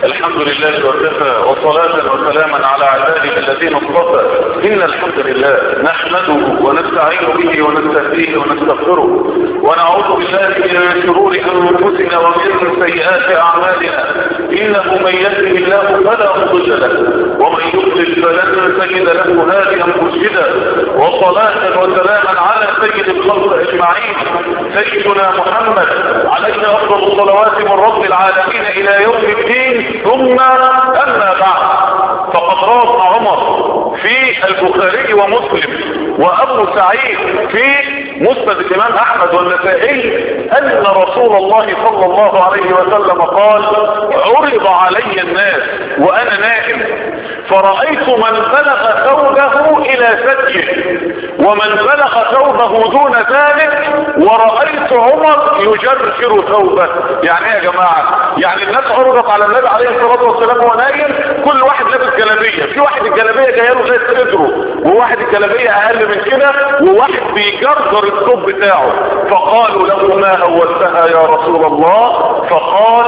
الحمد لله وكفى وصلاة وسلاما على عباده الذين اصطفى إن الحمد لله نحمده ونستعين به ونستهديه ونستغفره ونعوذ بالله من شرور أنفسنا ومن سيئات أعمالنا إنه من يهده الله فلا مضل له ومن يضلل فلن تجد له هاديا مرشدا وصلاة وسلاما على سيد الخلق أجمعين سيدنا محمد عليه أفضل الصلوات من رب العالمين إلى يوم الدين ثم أما بعد فقد روى عمر في البخاري ومسلم وأبو سعيد في مسند الإمام أحمد والنسائي أن رسول الله صلى الله عليه وسلم قال عرض علي الناس وأنا نائم فرأيت من بلغ ثوبه إلى سجه ومن بلغ ثوبه دون ذلك ورأيت عمر يجرجر ثوبه يعني ايه يا جماعة يعني الناس عرضت على النبي عليه الصلاة والسلام وهو نايم كل واحد لابس جلابية في واحد الجلابية جايه له لغاية صدره وواحد الجلابية اقل من كده وواحد بيجرجر الثوب بتاعه فقالوا له ما اولتها يا رسول الله فقال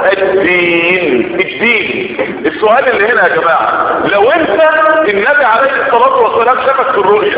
الدين الدين السؤال اللي هنا يا جماعة لو انت النبي عليه الصلاة والسلام شافك في الرؤية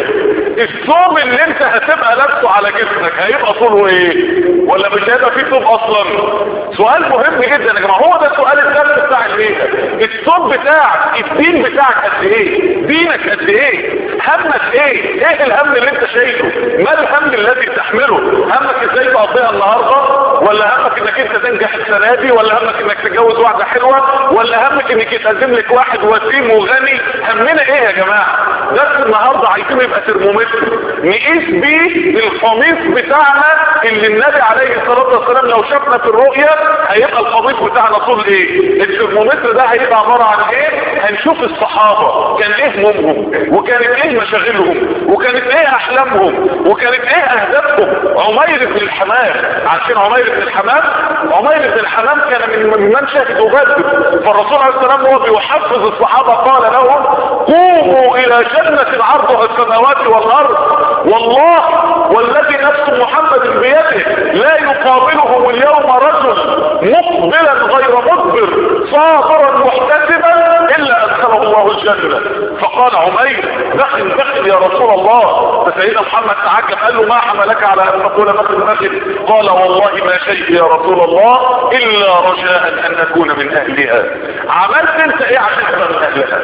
الثوب اللي انت هتبقى لابسه على جسمك هيبقى طوله ايه ولا مش هيبقى فيه ثوب اصلا سؤال مهم جدا يا جماعة هو ده سؤال الدرس بتاع الليلة الثوب بتاعك الدين بتاعك قد ايه دينك قد ايه همك ايه ايه الهم اللي انت شايله ما الهم الذي تحمله همك ازاي تقضيها النهاردة ولا همك انك انت تنجح السنة دي ولا همك انك تتجوز واحدة حلوة ولا همك انك يتقدم لك واحد وسيم وغني همنا ايه يا جماعة درس النهاردة عايزين يبقى ترمومتر نقيس بيه القميص بتاعنا اللي النبي عليه الصلاة والسلام لو شافنا في الرؤية هيبقى القميص بتاعنا طول ايه الترمومتر ده هيبقى عبارة عن ايه هنشوف الصحابة كان ايه همومهم وكانت ايه مشاغلهم وكانت ايه احلامهم وكانت ايه اهدافهم عمير بن الحمام عارفين عمير بن الحمام عمير بن الحمام كان من من شهدوا بدر فالرسول عليه السلام هو بيحفز الصحابة قال لهم قوموا الى جنة عرضها السماوات والارض والله والذي نفس محمد بيده لا يقابلهم اليوم رجل مقبلا غير مدبر صابرا محتسبا الا ادخله الله الجنة فقال عمير دخل دخل يا رسول الله فسيدنا محمد تعجب قال له ما حملك على ان تقول دخل دخل قال والله ما شيء يا رسول الله الا رجاء ان نكون من اهلها عملت انت ايه عشان تبقى من اهلها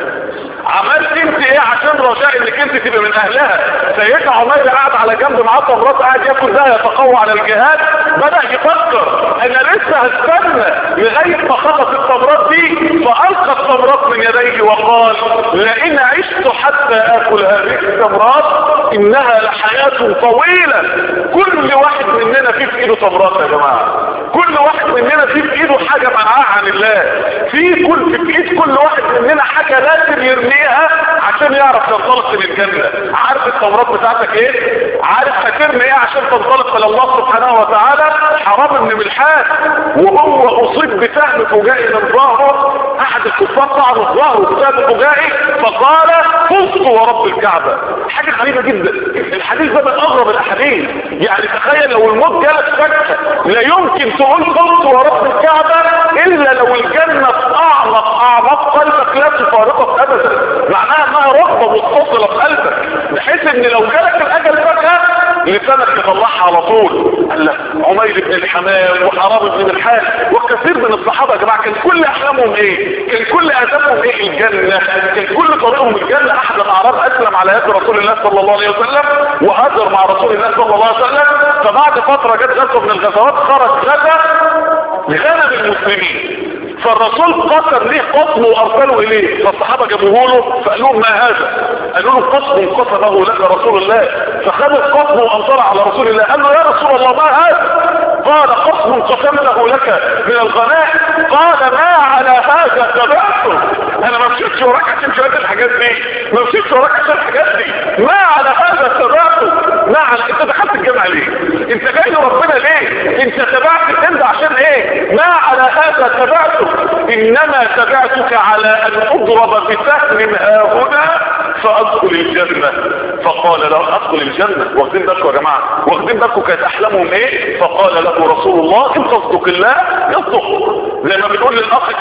عملت انت ايه عشان رجاء انك انت تبقى من اهلها سيدنا عمير قاعد على جنب معاه تمرات قاعد ياكل ده يتقوى على الجهاد بدا يفكر انا لسه هستنى لغايه ما خلص التمرات دي فالقى التمرات من يديه وقال لئن عشت حتى اكل هذه التمرات انها لحياه طويله كل واحد مننا فيه في ايده تمرات يا جماعه كل واحد مننا فيه في ايده حاجه منعاه عن الله في كل في ايد كل واحد مننا حاجه لازم يرميها عشان يعرف ينطلق للجنه عارف التمرات بتاعتك ايه عارف هترمي ايه عشان تنطلق الى الله سبحانه وتعالى حرام بن ملحان وهو اصيب بسهم فجائي من ظهره احد الكفار طعن ظهره بسهم فجائي فقال فزت ورب الكعبه حاجه غريبه جدا الحديث ده من اغرب الاحاديث يعني تخيل لو الموت جالك فجاه لا يمكن تقول فزت ورب الكعبه الا لو الجنه في اعمق اعماق قلبك لا تفارقك ابدا معناها انها رغبه متصله في قلبك بحيث ان لو جالك الاجل فجاه لسانك يطلعها على طول قال لك عمير بن الحمام وحرام بن الحال وكثير من الصحابه يا جماعه كان كل احلامهم ايه كان كل اهدافهم ايه الجنه كان كل طريقهم الجنه احد الاعراب اسلم على يد رسول الله صلى الله عليه وسلم وهاجر مع رسول الله صلى الله عليه وسلم فبعد فتره جت غزوه من الغزوات خرج غزا لغنم المسلمين فالرسول قسم ليه قسم وارسله اليه فالصحابة جابوه له فقالوا ما هذا قالوا له قسم قسمه لك رسول الله فخد القسم وانصر على رسول الله قال له يا رسول الله ما هذا قال قسم قسمته لك من الغنائم قال ما على هذا تبعته انا ما مشيتش وراك عشان شويه الحاجات دي ما مشيتش وراك عشان الحاجات دي ما على هذا تبعته ما على انت دخلت الجامعه ليه انت جاي لربنا ليه انت تبعت انت عشان ايه ما على هذا تبعته انما تبعتك على ان اضرب بسهم ها هنا فادخل الجنة فقال له ادخل الجنة واخدين بالكم يا جماعة واخدين بالكم كانت احلامهم ايه فقال له رسول الله ان تصدق الله يصدق زي ما بنقول للاخ كده انا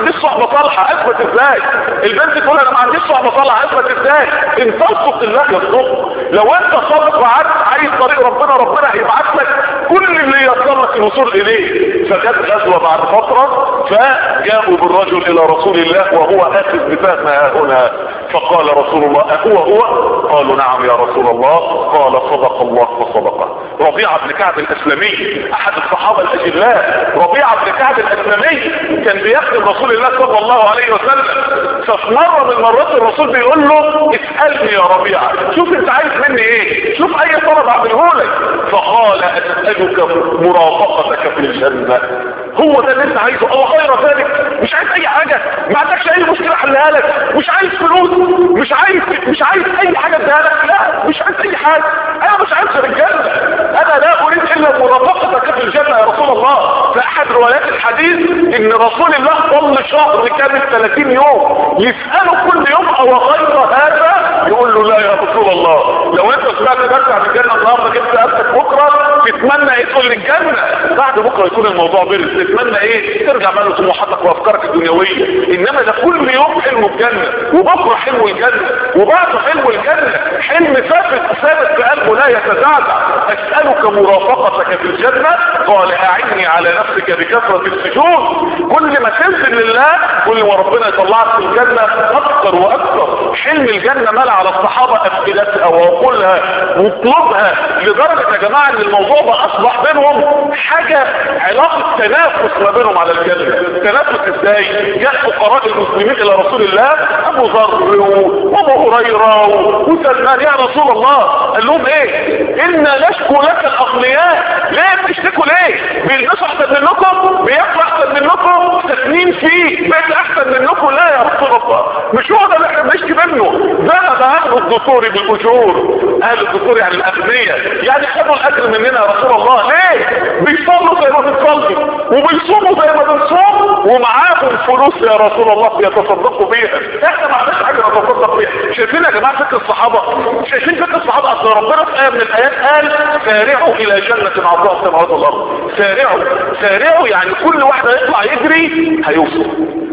عنديش صحبة صالحة اثبت ازاي البنت تقول انا ما عنديش صحبة صالحة اثبت ازاي ان تصدق الله يصدق لو انت صادق وعايز عايز طريق ربنا ربنا هيبعت لك كل اللي ييسر لك الوصول اليه فجت غزوة بعد فترة فجاءوا بالرجل الى رسول الله وهو اخذ بفهم هنا فقال رسول الله أهو هو قالوا نعم يا رسول الله قال صدق الله وصدقه ربيعة بن كعب الاسلامي احد الصحابة الاجلاء ربيعة بن كعب الاسلامي كان بيخدم رسول الله صلى الله عليه وسلم ففي مرة من مرات الرسول بيقول له اسألني يا ربيعة شوف انت عايز مني ايه شوف اي طلب اعمله لك فقال اسألك مرافقتك في الجنة هو ده اللي انت عايزه او غير ذلك مش عايز اي حاجة ما عندكش اي مشكلة حلها لك مش عايز فلوس مش عايز مش عايز اي حاجة اديها لك لا مش عايز اي حاجة انا مش عايز غير الجنة انا لا اريد الا مرافقتك في الجنة يا رسول الله في احد روايات الحديث ان رسول الله ظل شهر كامل 30 يوم يسأله كل يوم او غير هذا يقول له لا يا رسول الله لو انت سمعت ترجع من الجنة النهارده جبت قبلك بكرة تتمنى ايه تقول للجنة بعد بكرة يكون الموضوع برز تتمنى ايه ترجع بقى لطموحاتك وافكارك الدنيوية انما ده كل يوم حلم الجنة وبكرة حلم الجنة وبعده حلم الجنة حلم ثابت ثابت في قلبه لا يتزعزع اسألك مرافقتك في الجنة قال اعني على نفسك بكثرة السجود كل ما تنزل لله كل ما ربنا يطلعك في الجنة اكثر واكثر حلم الجنة مال على الصحابة افئدتها وعقولها وقلوبها لدرجة يا جماعة ان الموضوع ده اصبح بينهم حاجة علاقة تنافس ما بينهم على الجنة تنافس ازاي جاء فقراء المسلمين الى رسول الله ابو ذر وابو هريرة وسلمان يا رسول الله قال لهم ايه انا نشكو لك الاغنياء ليه بتشتكوا ليه بيلبسوا احسن منكم بياكلوا احسن منكم ساكنين فيه بيت احسن منكم لا يا رسول الله مش هو ده اللي احنا بنشكي منه ذهب اهل الدستور بالاجور اهل الدستور يعني الاغنياء يعني خدوا الاكل مننا يا رسول الله ليه بيصلوا زي ما بنصلي وبيصوموا زي ما بنصوم ومعاهم فلوس يا رسول الله بيتصدقوا بيها احنا ما عندناش حاجه نتصدق بيها شايفين يا جماعه فكر الصحابه شايفين فكر الصحابه اصل ربنا في ايه من الايات قال سارعوا الى جنه عرضها السماوات والارض سارعوا سارعوا يعني كل واحد هيطلع يجري هيوصل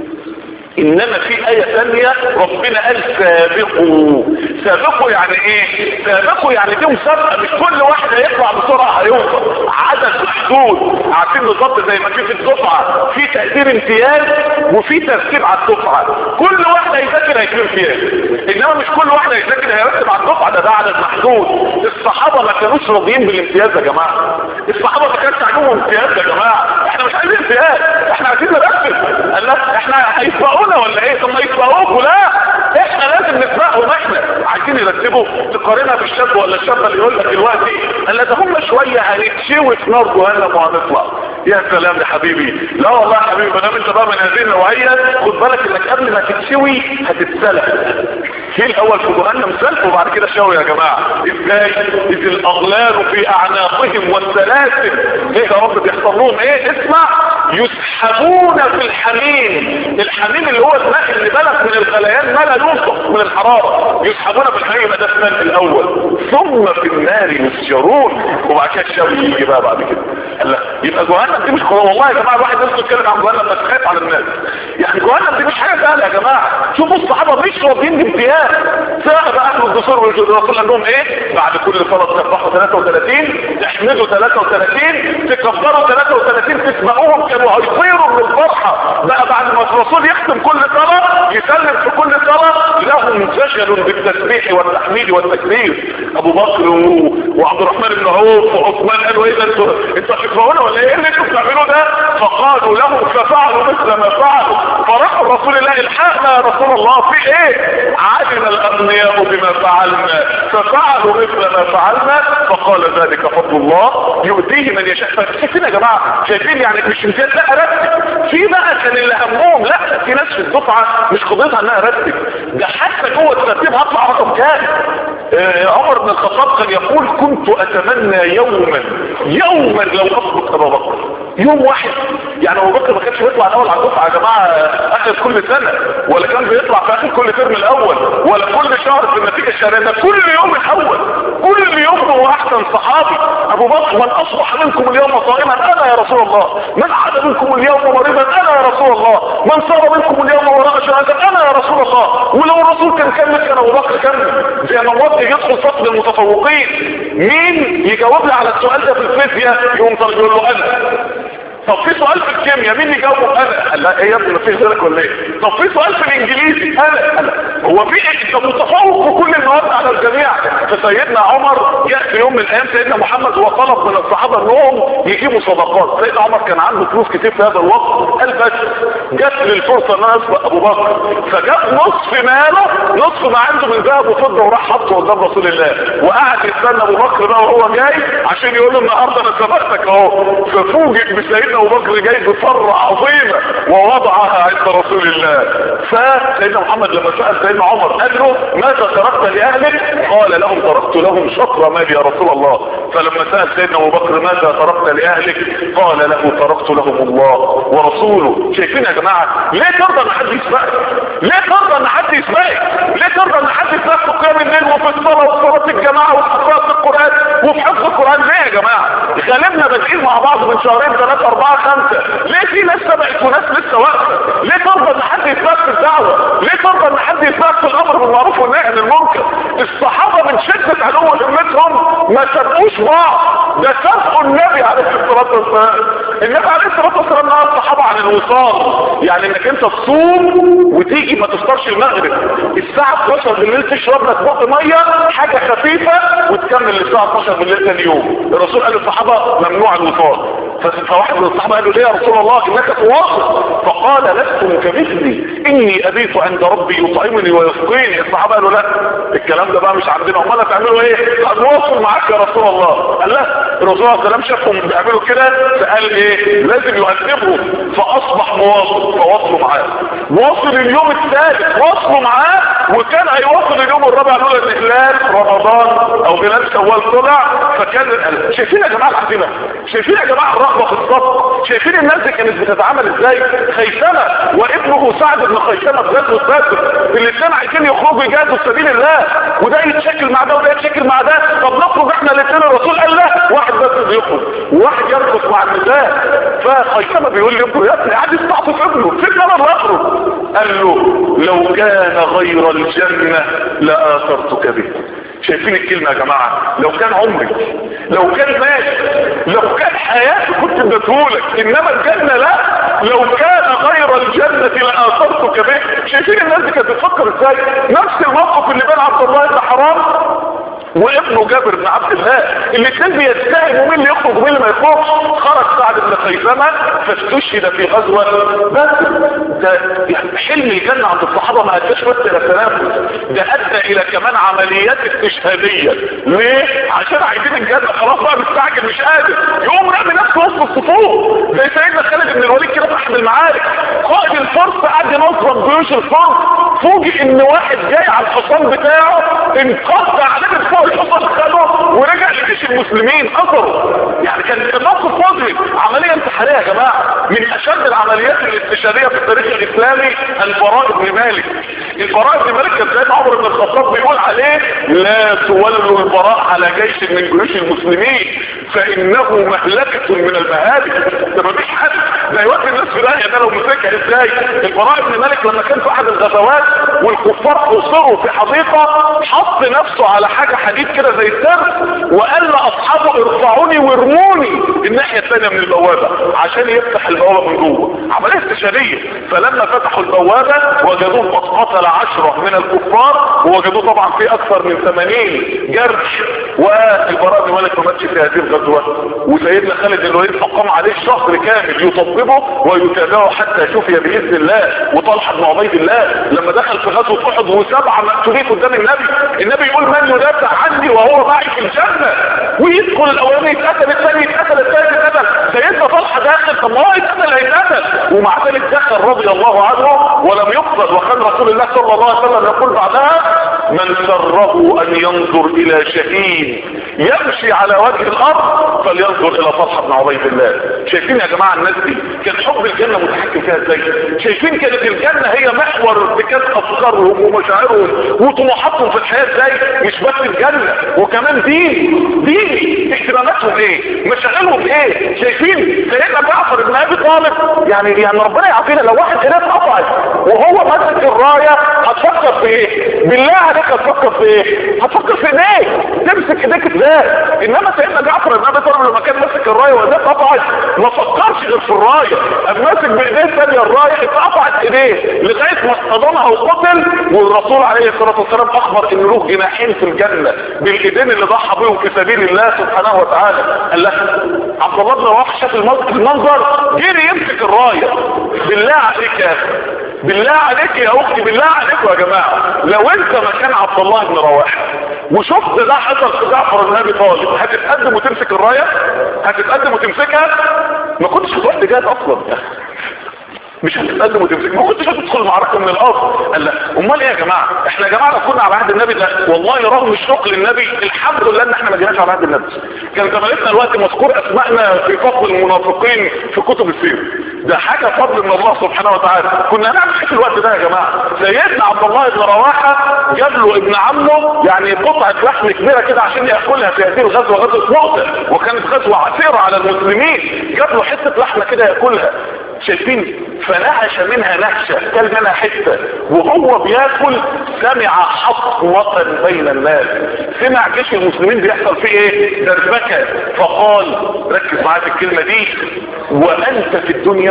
انما في اية ثانية ربنا قال سابقوا سابقوا يعني ايه سابقوا يعني دي مسابقة مش كل واحد هيطلع بسرعة هيوصل عدد محدود عارفين بالظبط زي ما في في الدفعة في تقدير امتياز وفي ترتيب على الدفعة كل واحد هيذاكر هيجيب امتياز انما مش كل واحد هيذاكر هيرتب على الدفعة ده ده عدد محدود الصحابة ما كانوش راضيين بالامتياز يا جماعة الصحابة ما كانش عندهم امتياز يا جماعة احنا مش عايزين امتياز احنا عايزين نرتب قال لك احنا هيسبقونا ولا ايه ثم يسبقوكوا لا احنا لازم نسبقهم احنا عايزين يرتبوا تقارنها بالشاب ولا الشاب اللي يقول لك دلوقتي قال ده هم شويه هنتشوي في نار جهنم وهنطلع يا سلام يا حبيبي لا والله يا حبيبي ما دام انت بقى من هذه النوعيه خد بالك انك قبل ما تتشوي هتتسلق في الاول في جهنم سلق وبعد كده شوي يا جماعه ازاي اذ الاغلال في اعناقهم والسلاسل ايه يا رب بيحصل لهم ايه اسمع يسحبون في الحميم الحميم اللي هو الماء اللي بلغ من الغليان ما لا يوصف من الحرارة يسحبون في الحميم يبقى ده اسمان الاول ثم في النار يسجرون وبعد كده الشوي يجي بقى بعد كده قال لا يبقى جهنم دي مش قرار والله يا جماعه الواحد يذكر كلمه عن جهنم بس خايف على الناس يعني جهنم دي مش حاجه سهله يا جماعه شوفوا الصحابه مش راضيين بامتياز ساعه بقى اهل الدستور والرسول قال لهم ايه بعد كل صلاه تسبحوا 33 تحمدوا 33 تكبروا 33 تسمعوهم كانوا هيطيروا من الفرحه بقى بعد ما الرسول يختم كل صلاه يسلم في كل صلاه لهم سجل بالتسبيح والتحميد والتكبير ابو بكر و... وعبد الرحمن بن عوف وعثمان قالوا ايه ده انتوا انتوا هتكرهونا ولا ايه اللي انتوا بتعملوه ده فقالوا له ففعلوا مثل ما فعلوا فراحوا رسول الله الحقنا يا رسول الله في ايه علم الاغنياء بما فعلنا ففعلوا مثل ما فعلنا فقال ذلك فضل الله يؤتيه من يشاء شايفين يا جماعه شايفين يعني مش امتياز لا رتب في بقى كان اللي همهم لا في ناس في الدفعه مش قضيتها انها رتب ده حتى جوه الترتيب هطلع رقم كام آه عمر بن الخطاب كان يقول كنت اتمنى يوما يوما لو اصبح ابا بكر يوم واحد يعني ابو بكر ما كانش بيطلع الاول على الدفعه يا جماعه اخر كل سنه ولا كان بيطلع في اخر كل ترم الاول ولا كل شهر في النتيجه الشهريه ده كل يوم الاول كل كل يوم هو احسن صحابي ابو بكر من اصبح منكم اليوم صائما انا يا رسول الله من عاد منكم اليوم مريضا انا يا رسول الله من صار منكم اليوم وراء شهادة انا يا رسول الله ولو الرسول كان كمل كان ابو بكر كمل زي ما موجه يدخل صف المتفوقين مين يجاوب لي على السؤال ده في الفيزياء يقوم طالب يقول له انا طب في سؤال في الكيمياء مين يجاوبه انا قال لا ايه يا ابني مفيش غيرك ولا ايه طب في سؤال في الانجليزي انا قال لا. هو في ايه انت متفوق في كل المواد على الجميع فسيدنا عمر جاء في يوم من الايام سيدنا محمد وطلب من الصحابه انهم يجيبوا صدقات سيدنا عمر كان عنده فلوس كتير في هذا الوقت قال بس جات لي الفرصه ان انا اسبق ابو بكر فجاب نصف ماله نصف ما عنده من ذهب وفضه وراح حطه قدام رسول الله وقعد يستنى ابو بكر بقى وهو جاي عشان يقول له النهارده انا سبقتك اهو ففوجئ بسيدنا ابو بكر جاي بفرة عظيمة ووضعها عند رسول الله فسيدنا محمد لما سأل سيدنا عمر قال له ماذا تركت لأهلك قال لهم تركت لهم شطر مالي يا رسول الله فلما سأل سيدنا ابو بكر ماذا تركت لأهلك قال له تركت لهم الله ورسوله شايفين يا جماعة ليه ترضى ان حد يسبقك ليه ترضى ان حد يسبقك ليه ترضى ان حد يسبقك في قيام الليل وفي الصلاة وفي صلاة الجماعة وفي قراءة القرآن وفي حفظ القرآن ليه يا جماعة غالبنا بادئين مع بعض من شهرين ثلاثة أربعة خمسة ليه في ناس سبقت وناس لسه واقفة ليه ترضى ان حد يسبقك في الدعوة ليه ترضى ان حد يسبقك في الامر بالمعروف والنهي عن المنكر الصحابة من شدة علو همتهم ما سبقوش بعض ده سبقوا النبي عليه الصلاة والسلام النبي عليه الصلاة والسلام نهى الصحابة عن الوصال يعني انك انت تصوم وتيجي ما تفطرش المغرب الساعة 12 بالليل تشرب لك بق مية حاجة خفيفة وتكمل للساعة 12 بالليل ثاني يوم الرسول قال للصحابة ممنوع الوصال فواحد من الصحابة قال له ليه يا رسول الله انك تواصل فقال لستم كمثلي اني ابيت عند ربي يطعمني ويسقيني الصحابة قالوا لا الكلام ده بقى مش عندنا امال هتعملوا ايه هنواصل معاك يا رسول الله قال لا الرسول صلى الله عليه وسلم شافهم بيعملوا كده فقال ايه لازم يؤدبهم فاصبح مواصل فواصلوا معاه واصل اليوم الثالث واصلوا معاه وكان هيواصل اليوم الرابع لولا ان هلال رمضان او هلال شوال طلع فكان شايفين يا جماعه العزيمه شايفين يا جماعه الرغبه في الصف شايفين الناس دي كانت بتتعامل ازاي خيثمه وابنه سعد بن خيثمه في غزوه بدر الاثنين عايزين يخرجوا يجاهدوا في سبيل الله وده يتشكل مع ده وده يتشكل مع ده طب نخرج احنا الاثنين الرسول قال لا واحد بس بيخرج وواحد يرقص مع النساء فخيثمه بيقول لابنه يا ابني قاعد يستعطف ابنه فين انا اللي اخرج قال له لو كان غير الجنه لاثرتك به شايفين الكلمة يا جماعة لو كان عمري لو كان ماشي لو كان حياتي كنت اديتهولك انما الجنة لا لو كان غير الجنة لآثرتك به شايفين الناس دي كانت بتفكر ازاي نفس الموقف اللي بين عبد الله بن حرام وابنه جابر بن عبد الله الاثنين بيتهموا مين اللي يخرج ومين اللي ما يخرجش خرج سعد بن خيثمه فاستشهد في غزوه بس ده يعني حلم الجنه عند الصحابه ما اداش بس الى تنافس ده ادى الى كمان عمليات استشهاديه ليه؟ عشان عايزين الجنه خلاص بقى مستعجل مش قادر يقوم رامي نفسه وسط الصفوف زي سيدنا خالد بن الوليد كده في احد المعارك قائد الفرس قعد ينظم جيوش الفرس فوجئ ان واحد جاي على الحصان بتاعه انقض عليه من فوق الحصان خده ورجع لجيش المسلمين اثره يعني كان موقف مدرك عمليه انتحاريه يا جماعه من اشد العمليات الاستشهاديه في التاريخ الاسلامي البراء بن مالك البراء بن مالك كان سيدنا عمر بن الخطاب بيقول عليه لا تولوا البراء على جيش من جيوش المسلمين فانه مهلكه من المهالك ده مفيش حد ده يودي الناس في داهيه ده لو مسكها ازاي البراء بن مالك لما كان في احد الغزوات والكفار حصروا في حديقه حط نفسه على حاجه حديد كده زي الترس وقال لاصحابه ارفعوني وارموني الناحيه الثانيه من البوابه عشان يفتح البوابه من جوه عمليه استشهاديه فلما فتحوا البوابه وجدوه قد قتل عشره من الكفار ووجدوه طبعا في اكثر من 80 جرح والبراء بن مالك ما ماتش في هذه الغزوه وسيدنا خالد بن الوليد اقام عليه شهر كامل يطببه ويتابعه حتى شفي باذن الله وطلحه بن عبيد الله لما دخل في غزوه احد وسبعه مقتولين قدام النبي النبي يقول من يدافع عني وهو معي في الجنه ويدخل الاولاني يتقتل الثاني يتقتل الثالث يتقتل سيدنا طلحه داخل طب ما هو يتقتل هيتقتل ومع ذلك دخل رضي الله عنه ولم يقتل وكان رسول الله صلى الله عليه وسلم يقول بعدها من سره ان ينظر الى شهيد يمشي على وجه الارض فلينظر الى طلحه بن عبيد الله شايفين يا جماعه الناس دي كان حب الجنه متحكم فيها ازاي شايفين كانت الجنه هي محور ارتكاز افكارهم ومشاعرهم وطموحاتهم في الحياه ازاي مش بس الجنه وكمان دين دين اهتماماتهم ايه مشاغلهم ايه شايفين سيدنا جعفر بن ابي طالب يعني يعني ربنا يعافينا لو واحد ايديه اتقطعت وهو ماسك الرايه هتفكر في ايه بالله عليك هتفكر في ايه هتفكر في ايديك تمسك ايديك ازاي انما سيدنا جعفر بن ابي طالب لما كان ماسك الرايه وايديه اتقطعت ما فكرش غير في الرايه قام ماسك بايديه الثانيه الرايه اتقطعت ايديه لغايه ما اصطدمها وقتل والرسول عليه الصلاه والسلام اخبر ان له جناحين في الجنه بالايدين اللي ضحى بهم في سبيل الله سبحانه وتعالى قال لك عبد الله بن رواحه شاف المنظر جري يمسك الرايه بالله عليك يا اخي بالله عليك يا اختي بالله عليكم يا جماعه لو انت مكان عبد الله بن رواحه وشفت ده حصل في جعفر بن ابي طالب هتتقدم وتمسك الرايه هتتقدم وتمسكها ما كنتش هتروح تجاهد اصلا مش هتتقدم وتمسك ما كنتش هتدخل المعركه من الاصل قال لا امال ايه يا جماعه احنا يا جماعه لو كنا على عهد النبي ده والله رغم الشوق للنبي الحمد لله ان احنا ما جيناش على عهد النبي كان زمانتنا الوقت مذكور اسمائنا في فصل المنافقين في كتب السيره ده حاجه فضل من الله سبحانه وتعالى كنا نعمل ايه في الوقت ده يا جماعه سيدنا عبد الله بن رواحه جاب له ابن عمه يعني قطعه لحم كبيره كده عشان ياكلها في هذه الغزوه غزوه مؤتة وكانت غزوه عسيره على المسلمين جاب له حته لحمه كده ياكلها شايفين فنعش منها نعشة كل منها حتة وهو بياكل سمع حصوة بين الناس سمع جيش المسلمين بيحصل فيه ايه دربكة فقال ركز معايا في الكلمة دي وانت في الدنيا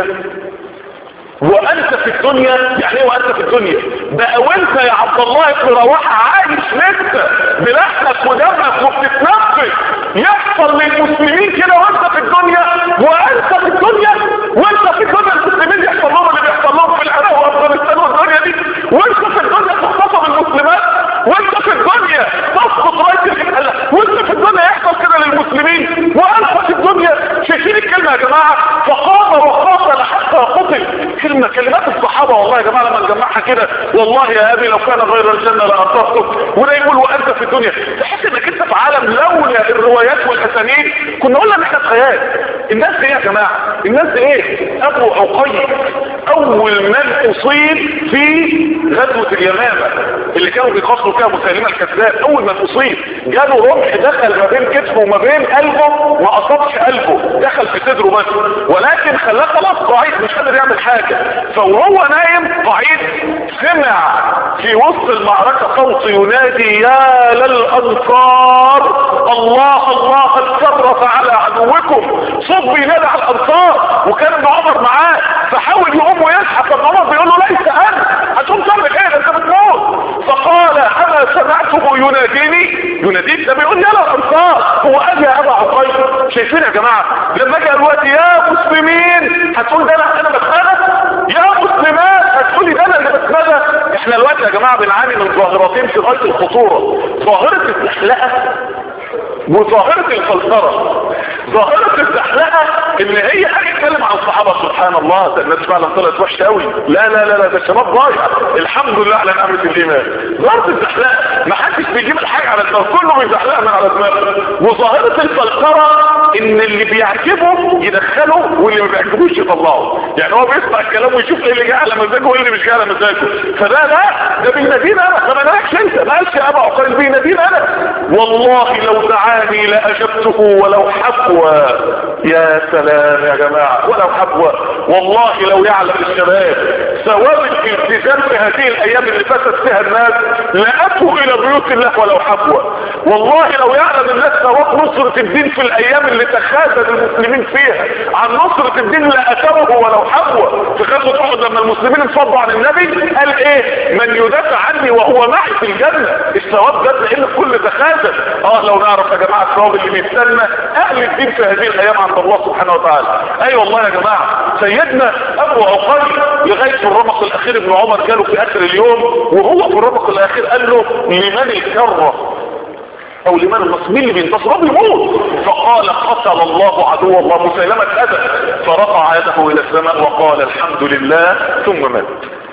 وانت في الدنيا يعني ايه وانت في الدنيا بقى وانت يا عبد الله بن رواحه عايش لسه بلحمك ودمك وبتتنفس يحصل للمسلمين كده وانت في الدنيا وانت في الدنيا وانت في الدنيا المسلمين يحصل لهم اللي بيحصل لهم في العراق وافغانستان والدنيا دي وانت في الدنيا تختصم المسلمات وانت في الدنيا تسقط رايه الحلة وانت في الدنيا يحصل كده للمسلمين وانت في الدنيا شايفين الكلمه يا جماعه فقام وقاتل حتى قتل كلمه كلمات الصحابه والله يا جماعه لما نجمعها كده والله يا ابي لو كان غير الجنه لاطرتك وده يقول وانت في الدنيا تحس انك انت في عالم لولا الروايات والاسانيد كنا قلنا ان احنا في خيال الناس دي يا جماعه الناس دي ايه ابو عقيل اول من اصيب في غزوه اليمامه اللي كانوا بيقاتلوا فيها مسيلمه الكذاب اول من اصيب جاله رمح دخل ما بين كتفه وما بين قلبه ما اصابش قلبه دخل في صدره بس ولكن خلاه خلاص قاعد مش قادر يعمل حاجه فوهو نايم قاعد سمع في وسط المعركه صوت ينادي يا للانصار الله الله قد صرف على عدوكم صوت بينادي على الانصار وكان ابن عمر معاه فحاول يقوم ويزحف ابن عمر بيقول له ليس انا هتقوم تعمل ايه ده انت بتموت فقال انا سمعته يناديني يناديك ده بيقول يا الانصار هو قال يا ابا عقيل شايفين يا جماعه لما اجي الوقت يا مسلمين هتقول ده انا انا بتخانق يا مسلمات هتقولي ده انا اللي بتخانق احنا الوقت يا جماعه بنعاني من ظاهرتين في غايه الخطوره ظاهره الزحلقه وظاهرة الفلسرة ظاهرة الزحلقة ان هي هتتكلم عن الصحابة سبحان الله ده الناس فعلا طلعت وحشة قوي لا لا لا لا ده الشباب ضايع الحمد لله على نعمة الايمان ظاهرة الزحلقة ما حدش بيجيب الحاجة على دماغه كله بيزحلقها من على دماغه وظاهرة الفلسرة ان اللي بيعجبه يدخله واللي ما بيعجبوش يطلعه يعني هو بيسمع الكلام ويشوف ايه اللي جاي على مزاجه وايه اللي مش جاي على مزاجه فده لا ده بينادينا انا فما مالكش انت ما قالش يا ابا عقيل بينادينا انا والله لو دعاني لاجبته ولو حبوة يا سلام يا جماعة ولو حبوة والله لو يعلم الشباب ثواب الالتزام في هذه الايام اللي فاتت فيها الناس لاتوا الى بيوت الله ولو حبوة والله لو يعلم الناس ثواب نصرة الدين في الايام اللي تخاذل المسلمين فيها عن نصرة الدين لاتوه ولو حبوة في غزوة احد لما المسلمين انفضوا عن النبي قال ايه من يدافع عني وهو معي في الجنة الثواب ده لان كل تخاذل اه لو نعرف يا جماعة الثواب اللي بيستنى اهل الدين في هذه الايام عند الله سبحانه وتعالى اي أيوة والله يا جماعة سيدنا ابو عقيل لغاية في الرمق الاخير ابن عمر جاله في اخر اليوم وهو في الرمق الاخير قال له لمن الكرة او لمن النصر مين اللي بينتصر هو بيموت فقال قتل الله عدو الله مسيلمة ابى فرفع يده الى السماء وقال الحمد لله ثم مات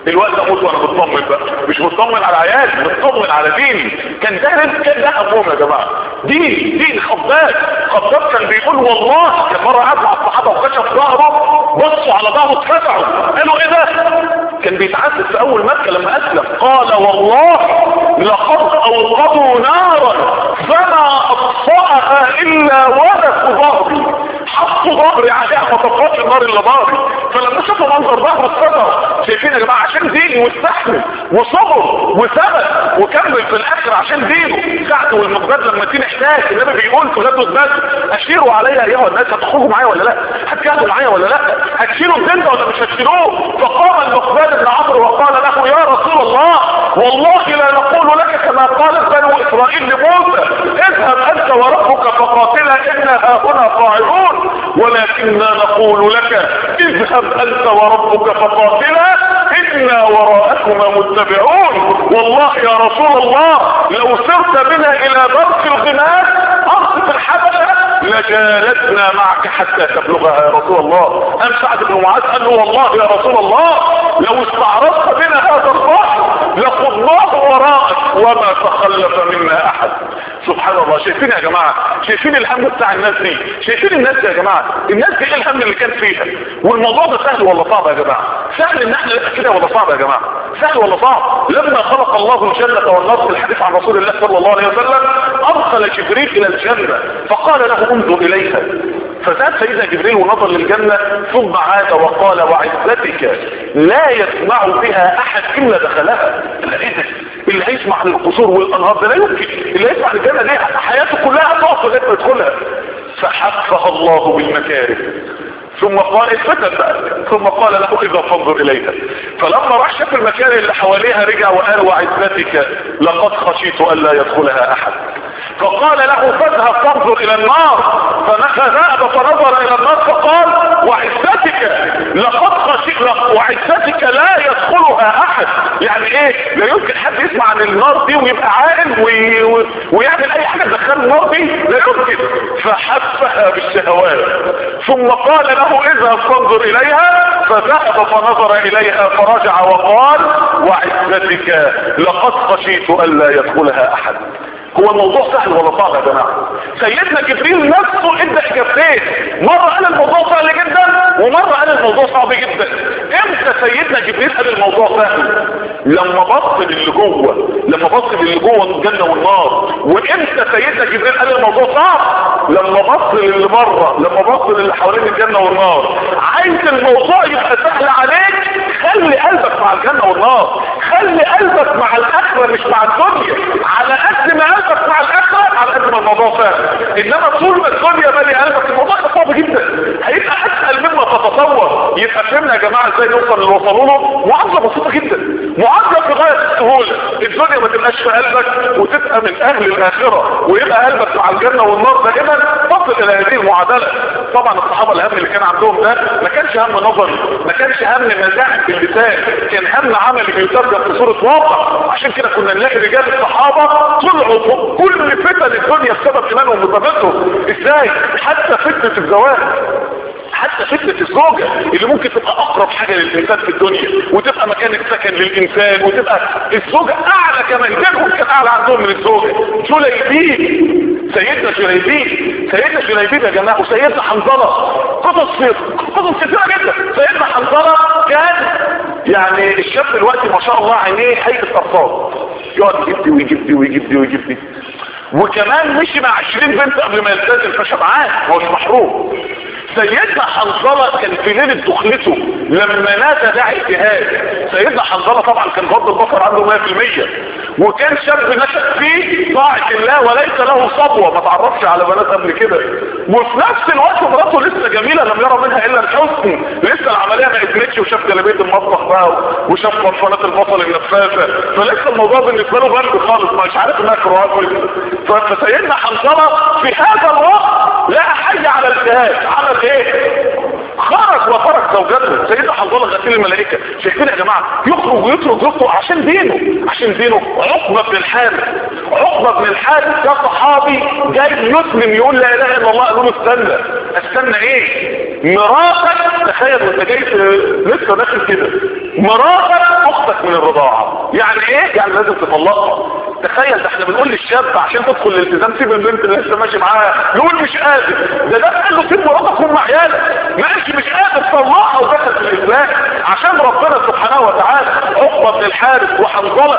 دلوقتي اموت وانا مطمن بقى مش مطمن على عيالي مطمن على ديني كان ده كان ده ابوهم يا جماعه دين دين خباب خباب كان بيقول والله كان مره قعد مع الصحابه وكشف ظهره بصوا على ظهره اترفعوا قالوا ايه ده كان بيتعذب في اول مكه لما اسلم قال والله لقد اوقدوا نارا فما اطفاها الا ودك ظهري حطوا ظهري عليها ما طفاش النار الا ظهري فلما شافوا منظر ظهره اتكسر شايفين يا جماعه عشان ديني واستحمل وصبر وثبت وكمل في الاخر عشان دينه سعد والمقداد لما تيجي احتاج النبي بيقول في غزوه بدر اشيروا عليا ايها الناس هتخرجوا معايا ولا لا هتجاهدوا معايا ولا لا هتشيلوا الدين ده ولا مش هتشيلوه فقام المقداد بن عمرو وقال له يا رسول الله والله لا نقول لك كما قالت بنو اسرائيل لموسى اذهب انت وربك فقاتلا انا هاهنا قاعدون ولكننا نقول لك اذهب انت وربك فقاتلا انا وراءكما متبعون والله يا رسول الله لو سرت بنا الى برق الغمام ارض الحبشه لجالتنا معك حتى تبلغها يا رسول الله قام سعد بن معاذ قال له والله يا رسول الله لو استعرضت بنا هذا البحر لخضناه وراءك وما تخلف منا احد سبحان الله شايفين يا جماعة شايفين الهم بتاع الناس دي شايفين الناس دي يا جماعة الناس دي ايه الهم اللي كان فيها والموضوع ده سهل ولا صعب يا جماعة سهل ان احنا نبقى كده ولا صعب يا جماعة سهل ولا صعب لما خلق الله الجنة والنار في الحديث عن رسول الله صلى الله عليه وسلم ارسل جبريل الى الجنة فقال له انظر اليها فذهب سيدنا جبريل ونظر للجنة ثم عاد وقال وعزتك لا يسمع بها احد الا دخلها الا ايه ده اللي هيسمع عن القصور والانهار ده لا يمكن اللي هيسمع عن الجنة دي حياته كلها هتقف لغايه ما يدخلها فحفها الله بالمكاره ثم قال اتفتن بقى ثم قال له اذا فانظر اليها فلما راح شاف المكان اللي حواليها رجع وقال وعزتك لقد خشيت الا يدخلها احد فقال له فاذهب فانظر الى النار فذهب فنظر الى النار فقال وعزتك لقد خشيت وعزتك لا يدخلها احد يعني ايه لا يمكن حد يسمع عن النار دي ويبقى عاقل وي... ويعمل اي حاجه تدخل النار دي لا يمكن فحفها بالشهوات ثم قال له اذهب فانظر اليها فذهب فنظر اليها فرجع وقال وعزتك لقد خشيت الا يدخلها احد هو الموضوع سهل ولا صعب يا جماعه سيدنا جبريل نفسه ادى اجابتين مره قال الموضوع سهل جدا ومره قال الموضوع صعب جدا امتى سيدنا جبريل قال الموضوع سهل لما بص للي جوه لما بص للي جوه الجنه والنار وامتى سيدنا جبريل قال الموضوع صعب لما بص للي بره لما بص للي حوالين الجنه والنار عايز الموضوع يبقى سهل عليك خلي قلبك مع الجنه والنار خلي قلبك مع الاخره مش مع الدنيا على قد ما قلبك مع الاخره على قد ما الموضوع سهل انما طول ما الدنيا مالي قلبك الموضوع ده صعب جدا هيبقى اسهل مما تتصور يبقى فهمنا يا جماعه ازاي نوصل اللي وصلوا له معادله بسيطه جدا معادله في غايه السهوله الدنيا ما تبقاش في قلبك وتبقى من اهل الاخره ويبقى قلبك مع الجنه والنار دائما تصل الى هذه المعادله طبعا الصحابه الهم اللي كان عندهم ده ما كانش هم نظري ما كانش هم مزاح باللسان كان هم عملي بيترجم في صوره واقع عشان كده كنا نلاقي رجال الصحابه طلعوا فوق كل فتن الدنيا بسبب ايمانهم وثباتهم ازاي حتى فتنه الزواج حتى فتنة الزوجة اللي ممكن تبقى اقرب حاجة للانسان في الدنيا وتبقى مكان السكن للانسان وتبقى الزوجة اعلى كمان دينهم كان اعلى عندهم من الزوجة جليبيب سيدنا جليبيب سيدنا جليبيب يا جماعة وسيدنا حنظلة قصص قصص كثيرة جدا سيدنا حنظلة كان يعني الشاب دلوقتي ما شاء الله عينيه هيئة ارصاد يقعد يجيب دي ويجيب دي ويجيب دي ويجيب دي وكمان مشي مع 20 بنت قبل ما يلتزم فشبعان هو مش محروم سيدنا حنظلة كان في ليلة دخلته لما نادى داعي الجهاد سيدنا حنظلة طبعا كان غض البصر عنده 100% وكان شاب نشأ فيه طاعة الله وليس له صبوة ما تعرفش على بنات قبل كده وفي نفس الوقت مراته لسه جميلة لم يرى منها الا الحسن لسه العملية ما ادمتش وشاف جلابية المطبخ بقى وشاف برفانات البصل النفاثة فلسه الموضوع بالنسبة له برد خالص مش عارف انها كروات فسيدنا حنظلة في هذا الوقت لقى حي على الجهاد عمل ايه خرج وخرج زوجته سيدنا حنظله غسيل الملائكه شايفين يا جماعه يخرج ويترك زوجته عشان دينه عشان دينه عقبه بن الحارث عقبه بن الحارث ده صحابي جاي يسلم يقول لا اله الا الله قالوا له استنى استنى ايه مراتك تخيل وانت جاي لسه داخل كده مراتك اخت اختك من الرضاعة يعني ايه يعني لازم تطلقها تخيل ده احنا بنقول للشاب عشان تدخل الالتزام سيب البنت اللي لسه ماشي معاها يقول مش قادر ده ده قال له سيب مراتك وام عيالك ما قالش مش قادر طلقها ودخل في الاسلام عشان ربنا سبحانه وتعالى عقبه بن الحارث وحنظله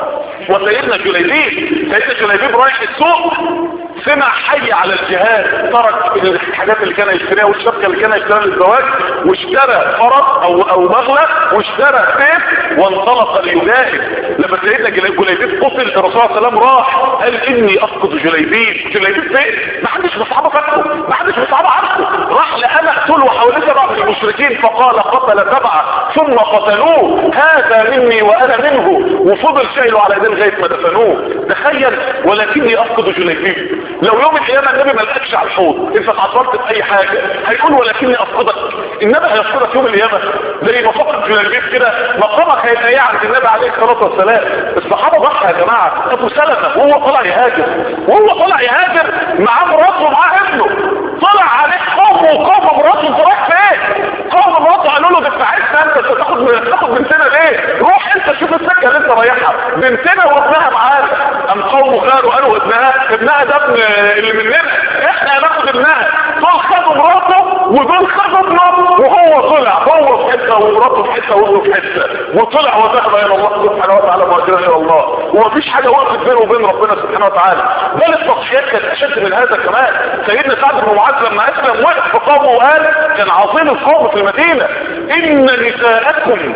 وسيدنا جليبيب سيدنا جليبيب رايح السوق سمع حي على الجهاد ترك الحاجات اللي كان يشتريها والشبكه اللي كان يشتريها للزواج واشترى فرس او او بغله واشترى سيف وانطلق ليجاهد لما سيدنا جليبيب قتل الرسول صلى الله عليه وسلم راح قال اني افقد جليبيب جليبيب فين ما حدش بصحابه فاكره ما حدش بصحابه عارفه راح لقى مقتول وحواليه سبع من المشركين فقال قتل سبعه ثم قتلوه هذا مني وانا منه وفضل شايله على ايديه لغايه ما دفنوه تخيل ولكني افقد جليبيب لو يوم القيامه النبي ما لقاكش على الحوض انت اتعطلت في اي حاجه هيقول ولكني افقدك النبي هيفقدك يوم القيامه زي ما فقد جليبيب كده مقامك هيبقى ايه عند النبي عليه الصلاه والسلام الصحابه ضحى يا جماعه ابو سلمه وهو طلع يهاجر وهو طلع يهاجر معاه مراته ومعاه ابنه طلع عليه قوم وقوم مراته انت رايح فين قوم مراته قالوا له ده انت عايز انت تاخد تاخد بنتنا ليه روح انت شوف السكه اللي انت رايحها بنتنا وابنها معانا ام قوم خالوا قالوا ابنها ابنها ده ابن اللي مننا احنا هناخد ابنها دول خدوا مراته ودول خدوا ابنه وهو طلع هو في حته ومراته في حته وابنه في حته وطلع وذهب الى الله سبحانه وتعالى مهاجرا الى الله ومفيش حاجه وقفت بينه وبين ربنا سبحانه وتعالى بل التضحيات كانت اشد من هذا كمان سيدنا سعد بن معاذ لما اسلم وقف في قومه وقال كان عظيم القوم في المدينه ان نساءكم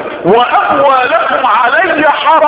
واموالكم علي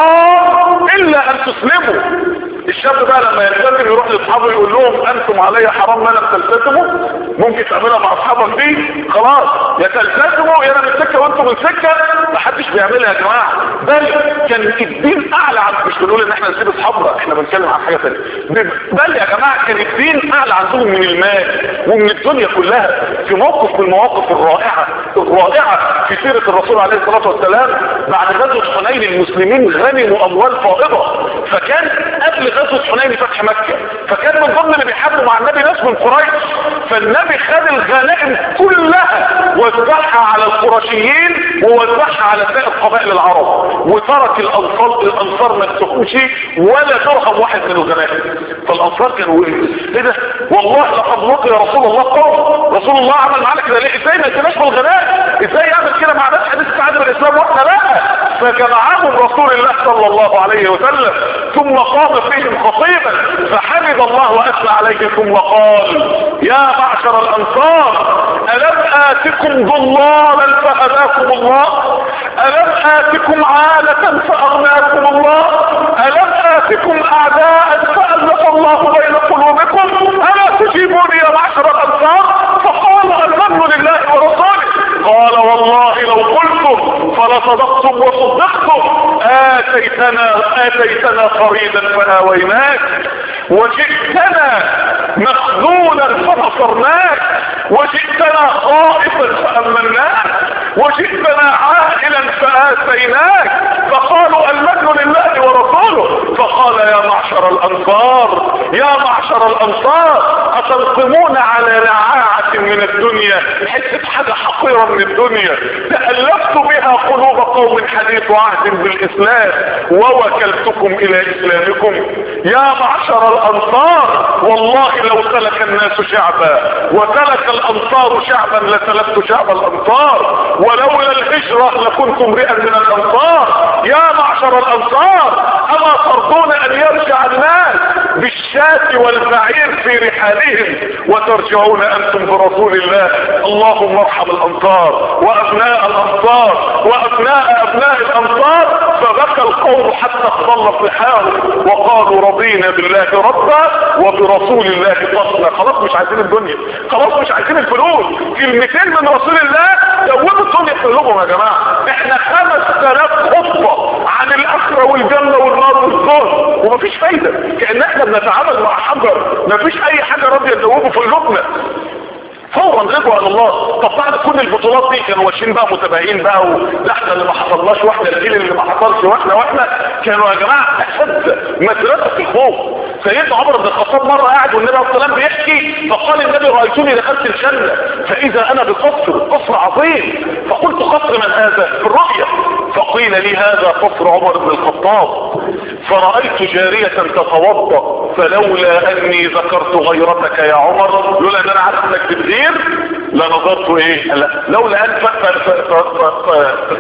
حرام الا ان تسلموا الشاب بقى لما يلتزم يروح لاصحابه يقول لهم انتم علي حرام ما لم تلتزموا ممكن تعملها مع اصحابك دي خلاص يا تلتزموا يا انا من سكه وانتم من سكه ما حدش بيعملها يا جماعه بل كان الدين اعلى عن مش بنقول ان احنا نسيب اصحابنا احنا بنتكلم عن حاجه ثانيه بل يا جماعه كان الدين اعلى عندهم من المال ومن الدنيا كلها في موقف من المواقف الرائعه الرائعه في سيره الرسول عليه الصلاه والسلام بعد غزوه حنين المسلمين غنموا اموال فائضه فكان قبل غزوه حنين فتح مكه فكان من ضمن اللي بيحاربوا مع النبي ناس من قريش فالنبي خد الغنائم كلها وزعها على القرشيين ووزعها على سائر قبائل العرب وترك الانصار الانصار ما تسكوش ولا درهم واحد من الغنائم فالانصار كانوا ايه ده والله لقد لقي رسول الله قوم رسول الله عمل معانا كده ليه ازاي ما يتناش بالغنائم ازاي يعمل كده مع ناس حديث تعدم الاسلام واحنا لا فجمعهم رسول الله صلى الله عليه وسلم ثم قام فيهم خطيبا فحمد الله واثنى عليه ثم قال يا معشر الانصار الم اتكم ضلالا فهداكم الله الم اتكم عالة فاغناكم الله الم اتكم اعداء فالف الله بين قلوبكم الا تجيبوني يا معشر الانصار فقال المن لله ورسوله قال والله لو قلتم فلصدقتم وصدقتم آتيتنا آتيتنا فريدا فآويناك وجئتنا مخذولا فنصرناك وجئتنا خائفا فأمناك وجئتنا عائلا فآتيناك فقالوا المجد لله ورسوله فقال يا معشر الأنصار يا معشر الأنصار أتنقمون على رعاعة من الدنيا حسة حاجة حقيرة من الدنيا تألفت بها قلوب قوم حديث عهد بالإسلام ووكلتكم إلى إسلامكم يا معشر الأنصار والله لو سلك الناس شعبا وسلك الأنصار شعبا لسلكت شعب الأنصار ولولا الهجرة لكنت امرئا من الأنصار يا معشر الأنصار أما ترضون أن يرجع الناس بالشاة والبعير في رحالهم وترجعون أنتم برسول الله اللهم ارحم الأنصار وأبناء الأنصار وأبناء أبناء الأنصار فبكى القوم حتى اختلط لحاهم وقالوا رضينا بالله ربا وبرسول الله قصنا خلاص مش عايزين الدنيا خلاص مش عايزين الفلوس كلمتين من رسول الله دوبوا الدنيا في قلوبهم يا جماعة احنا خمس تلاف خطبة عن الآخرة والجنة والنار والظهر ومفيش فايدة كأن احنا بنتعامل مع حجر مفيش اي حاجة راضية تدوبه في قلوبنا فورا رجعوا على الله طب بعد كل البطولات دي كانوا ماشيين بقى متابعين بقى ولا احنا اللي ما حصلناش واحنا الجيل اللي ما حصلش واحنا واحنا كانوا يا جماعه اشد مدرسه في الخوف سيدنا عمر بن الخطاب مره قاعد والنبي عليه الصلاه بيحكي فقال النبي رايتني دخلت الجنه فاذا انا بقصر قصر عظيم فقلت قصر من هذا في الرؤيا فقيل لي هذا قصر عمر بن الخطاب فرأيت جارية تتوضا فلولا اني ذكرت غيرتك يا عمر لولا ان انا عارف انك بتغير لنظرت ايه لا لولا ان ف... ف... ف... ف... ف... ف...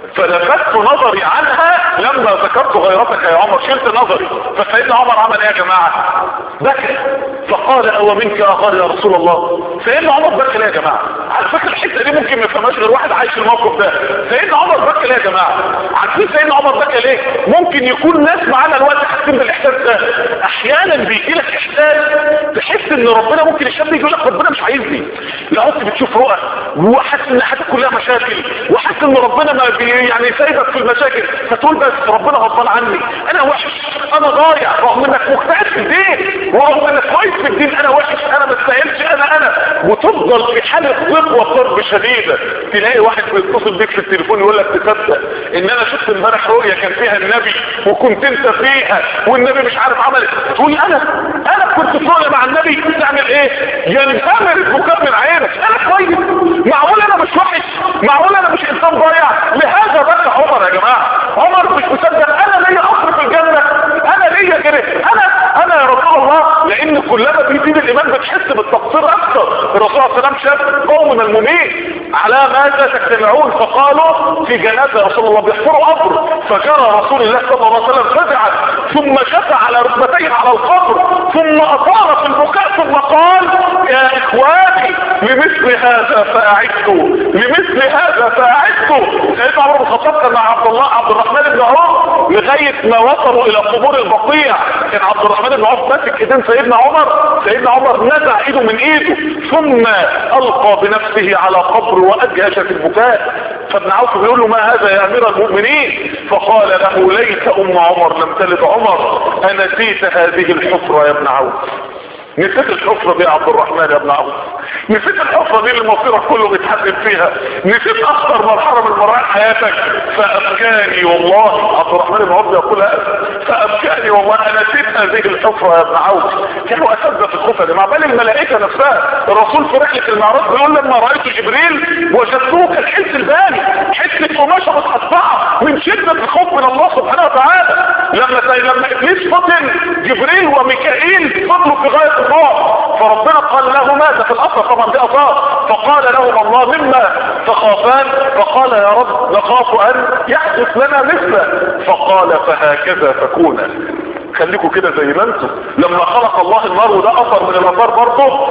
فلفت نظري عنها لما ذكرت غيرتك يا عمر شلت نظري فسيدنا عمر عمل ايه يا جماعة بكى فقال او منك اخر يا رسول الله سيدنا عمر بكى ليه يا جماعة على فكرة الحتة دي ممكن ما يفهمهاش غير واحد عايش الموقف ده سيدنا عمر بكى ليه يا جماعة عارفين سيدنا عمر بكى ليه ممكن يكون ناس معانا الوقت حاسين بالاحساس ده احيانا بيجي لك احساس تحس ان ربنا ممكن الشاب يجي يقول لك ربنا مش عايزني لو انت بتشوف رؤى وحاسس ان حياتك كلها مشاكل وحاسس ان ربنا ما بي يعني سايبك في المشاكل فتقول بس ربنا غضبان عني انا وحش انا ضايع رغم انك مجتهد في الدين ورغم انك كويس في الدين انا وحش انا ما استاهلش انا انا وتفضل في حاله ضيق وضرب شديده تلاقي واحد بيتصل بيك في التليفون يقول لك تصدق ان انا شفت امبارح رؤيه كان فيها النبي وكنت انت فيها والنبي مش عارف عمل ايه تقول انا انا كنت في رؤيه مع النبي تعمل ايه ينهمر البكاء من عينك انا كويس معقول انا مش وحش معقول انا مش انسان ضايع لهذا بكى عمر يا جماعه عمر مش مصدق انا ليا اخر في الجنه انا ليا كده انا انا يا رسول الله لان كلما بيزيد الايمان بتحس بالتقصير اكثر الرسول صلى الله عليه وسلم شاف قوم من المؤمنين على ماذا تجتمعون فقالوا في جنازه رسول الله بيحفروا قبر فجرى رسول الله صلى الله عليه وسلم فزعا ثم شفع على ركبتيه على القبر ثم اطال في البكاء ثم قال يا اخواني لمثل هذا فاعدت لمثل هذا فاعدت سيدنا عمر بن الخطاب كان مع عبد الله عبد الرحمن بن عوف لغايه ما وصلوا الى قبور البقيع كان عبد الرحمن بن عوف ماسك ايدين سيدنا عمر سيدنا عمر نزع ايده من ايده ثم القى بنفسه على قبر وادهش في البكاء فابن عوف بيقول له ما هذا يا امير المؤمنين فقال له ليس ام عمر لم تلد عمر انسيت هذه الحفره يا ابن عوف نسيت الحفرة دي يا عبد الرحمن يا ابن عوف نسيت الحفرة دي اللي مصيرك كله بيتحدد فيها نسيت اخطر مرحلة من مراحل حياتك فابكاني والله عبد الرحمن بن عوف يقول فابكاني والله انا نسيت هذه الحفرة يا ابن عوف كانوا اساتذة في الخوف يا جماعة بل الملائكة نفسها الرسول في رحلة المعراج بيقول لما رأيت جبريل وجدتوه كالحس الباني حتة قماشة متقطعة من شدة الخوف من الله سبحانه وتعالى لما لما ابليس فتن جبريل وميكائيل فضلوا في غاية الروح فربنا قال لهما ده في الاصل طبعا دي اصاب فقال لهم الله مما تخافان فقال يا رب نخاف ان يحدث لنا مثله فقال فهكذا تكون خليكم كده زي ما انتم لما خلق الله النار وده اثر من الاثار برضه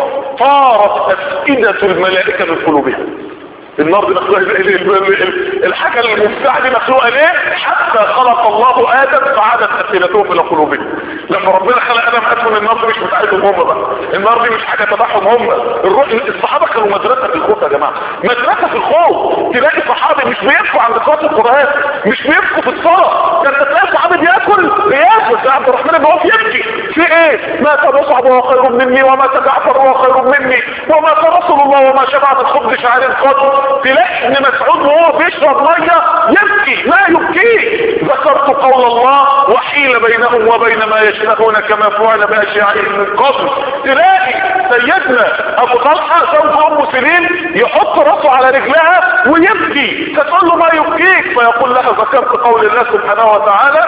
طارت افئده الملائكه من قلوبهم النار دي مخلوقه الحاجة المفتاحة دي مخلوقة ليه حتى خلق الله ادم فعادت افئدتهم الى قلوبهم لما ربنا خلق ادم اسمه النار دي مش بتاعتهم هم بقى النار دي مش حاجة تبعهم هم الصحابة كانوا مدرسة في الخوف يا جماعة مدرسة في الخوف تلاقي صحابي مش بيبكوا عند قراءة القرآن مش بيبكوا في الصلاة ده انت تلاقي صحابي بياكل بياكل ده عبد الرحمن بن عوف يبكي في ايه مات مصعب وهو خير مني ومات جعفر وهو خير مني ومات رسول الله وما شبع من خبز شعير قط تلاقي ابن مسعود وهو بيشرب ميه يبكي لا يبكيه ذكرت قول الله وحيل بينهم وبين ما يشتهون كما فعل باشياعهم من قبل تلاقي سيدنا ابو طلحه زوج ام سليم يحط راسه على رجلها ويبكي فتقول له ما يبكيك فيقول لها ذكرت قول الله سبحانه وتعالى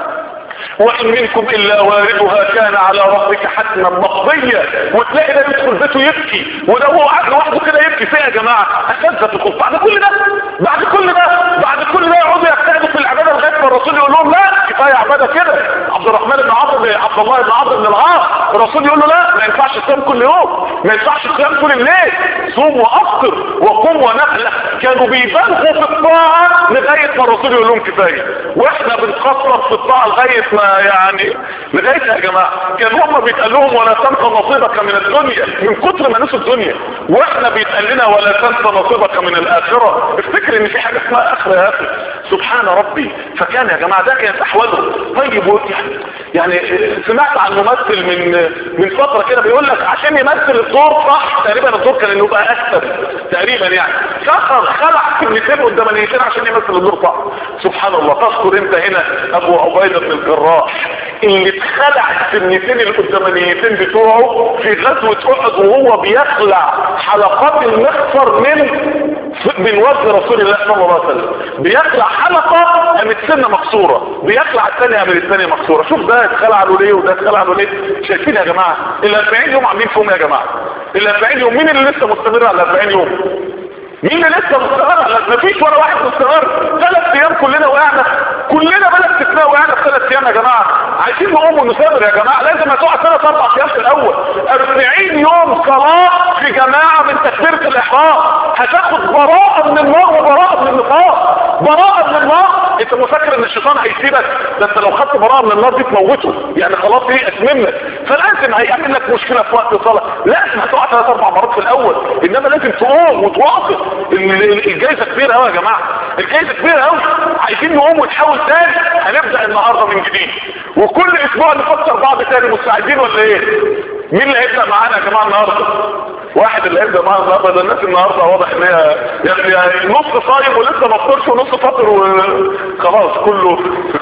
وإن منكم إلا واردها كان على ربك حتما مقضية وتلاقي ده يدخل بيته يبكي وده هو قاعد لوحده كده يبكي فيها يا جماعة أساتذة الخوف بعد كل ده بعد كل ده بعد كل ده يقعدوا يجتهدوا في العبادة لغاية ما الرسول يقول لهم لا كفاية عبادة كده عبد الرحمن بن عمرو عبد الله بن عمرو بن العاص الرسول يقول له لا ما ينفعش تصوم كل يوم ما ينفعش تصوم كل الليل صوم وافطر وقم ونفلة كانوا بيبالغوا في الطاعة لغاية ما الرسول يقول لهم كفاية واحنا بنقصر في الطاعة لغاية ما يعني لغاية يا جماعة كان هم بيتقال لهم ولا تنسى نصيبك من الدنيا من كتر ما نسوا الدنيا واحنا بيتقال لنا ولا تنسى نصيبك من الاخرة افتكر ان في حاجة اسمها اخرة يا اخي سبحان ربي فكان يا جماعة ده كانت احواله طيب يعني سمعت عن ممثل من من فترة كده بيقول لك عشان يمثل الدور صح تقريبا الدور كان انه يبقى اكثر تقريبا يعني كسر خلع كلمتين قدامانيتين عشان يمثل الدور صح سبحان الله تذكر انت هنا ابو عبيدة بن الجراح اللي اتخلع السنتين القدامانيتين بتوعه في غزوة احد وهو بيخلع حلقات المخفر من من وجه رسول الله صلى الله عليه وسلم بيخلع حلقة قامت سنة مكسورة بيخلع الثانية قامت الثانية مكسورة شوف ده اتخلع له ليه وده اتخلع له ليه شايفين يا جماعة ال 40 يوم عاملين فيهم يا جماعة ال 40 يوم مين اللي لسه مستمر على ال 40 يوم مين اللي لسه مستمر على مفيش ولا واحد مستمر ثلاث ايام كلنا وقعنا كلنا بلد استثناء وقعنا في ثلاث ايام يا جماعه عايزين نقوم ونثابر يا جماعه لازم هتقع ثلاث اربع ايام في الاول 40 يوم صلاه في جماعه من تكبيره الاحرام هتاخد براءه من النار وبراءه من النفاق براءه من النار انت مفكر ان الشيطان هيسيبك ده انت لو خدت براءه من النار دي تموته يعني خلاص ايه اتممت فلازم هيعمل لك مشكله في وقت الصلاه لازم هتقع ثلاث اربع مرات في الاول انما لازم تقوم وتواصل الجائزه كبيره قوي يا جماعه الجائزه كبيره قوي عايزين نقوم ونحاول تاني هنبدا النهارده من جديد وكل اسبوع نفكر بعض تاني مستعدين ولا ايه مين اللي هيبدا معانا يا جماعه النهارده واحد اللي هيبدا معانا النهارده ده الناس النهارده واضح ان هي يعني, يعني نص صايم ولسه ما فطرش ونص فاطر وخلاص كله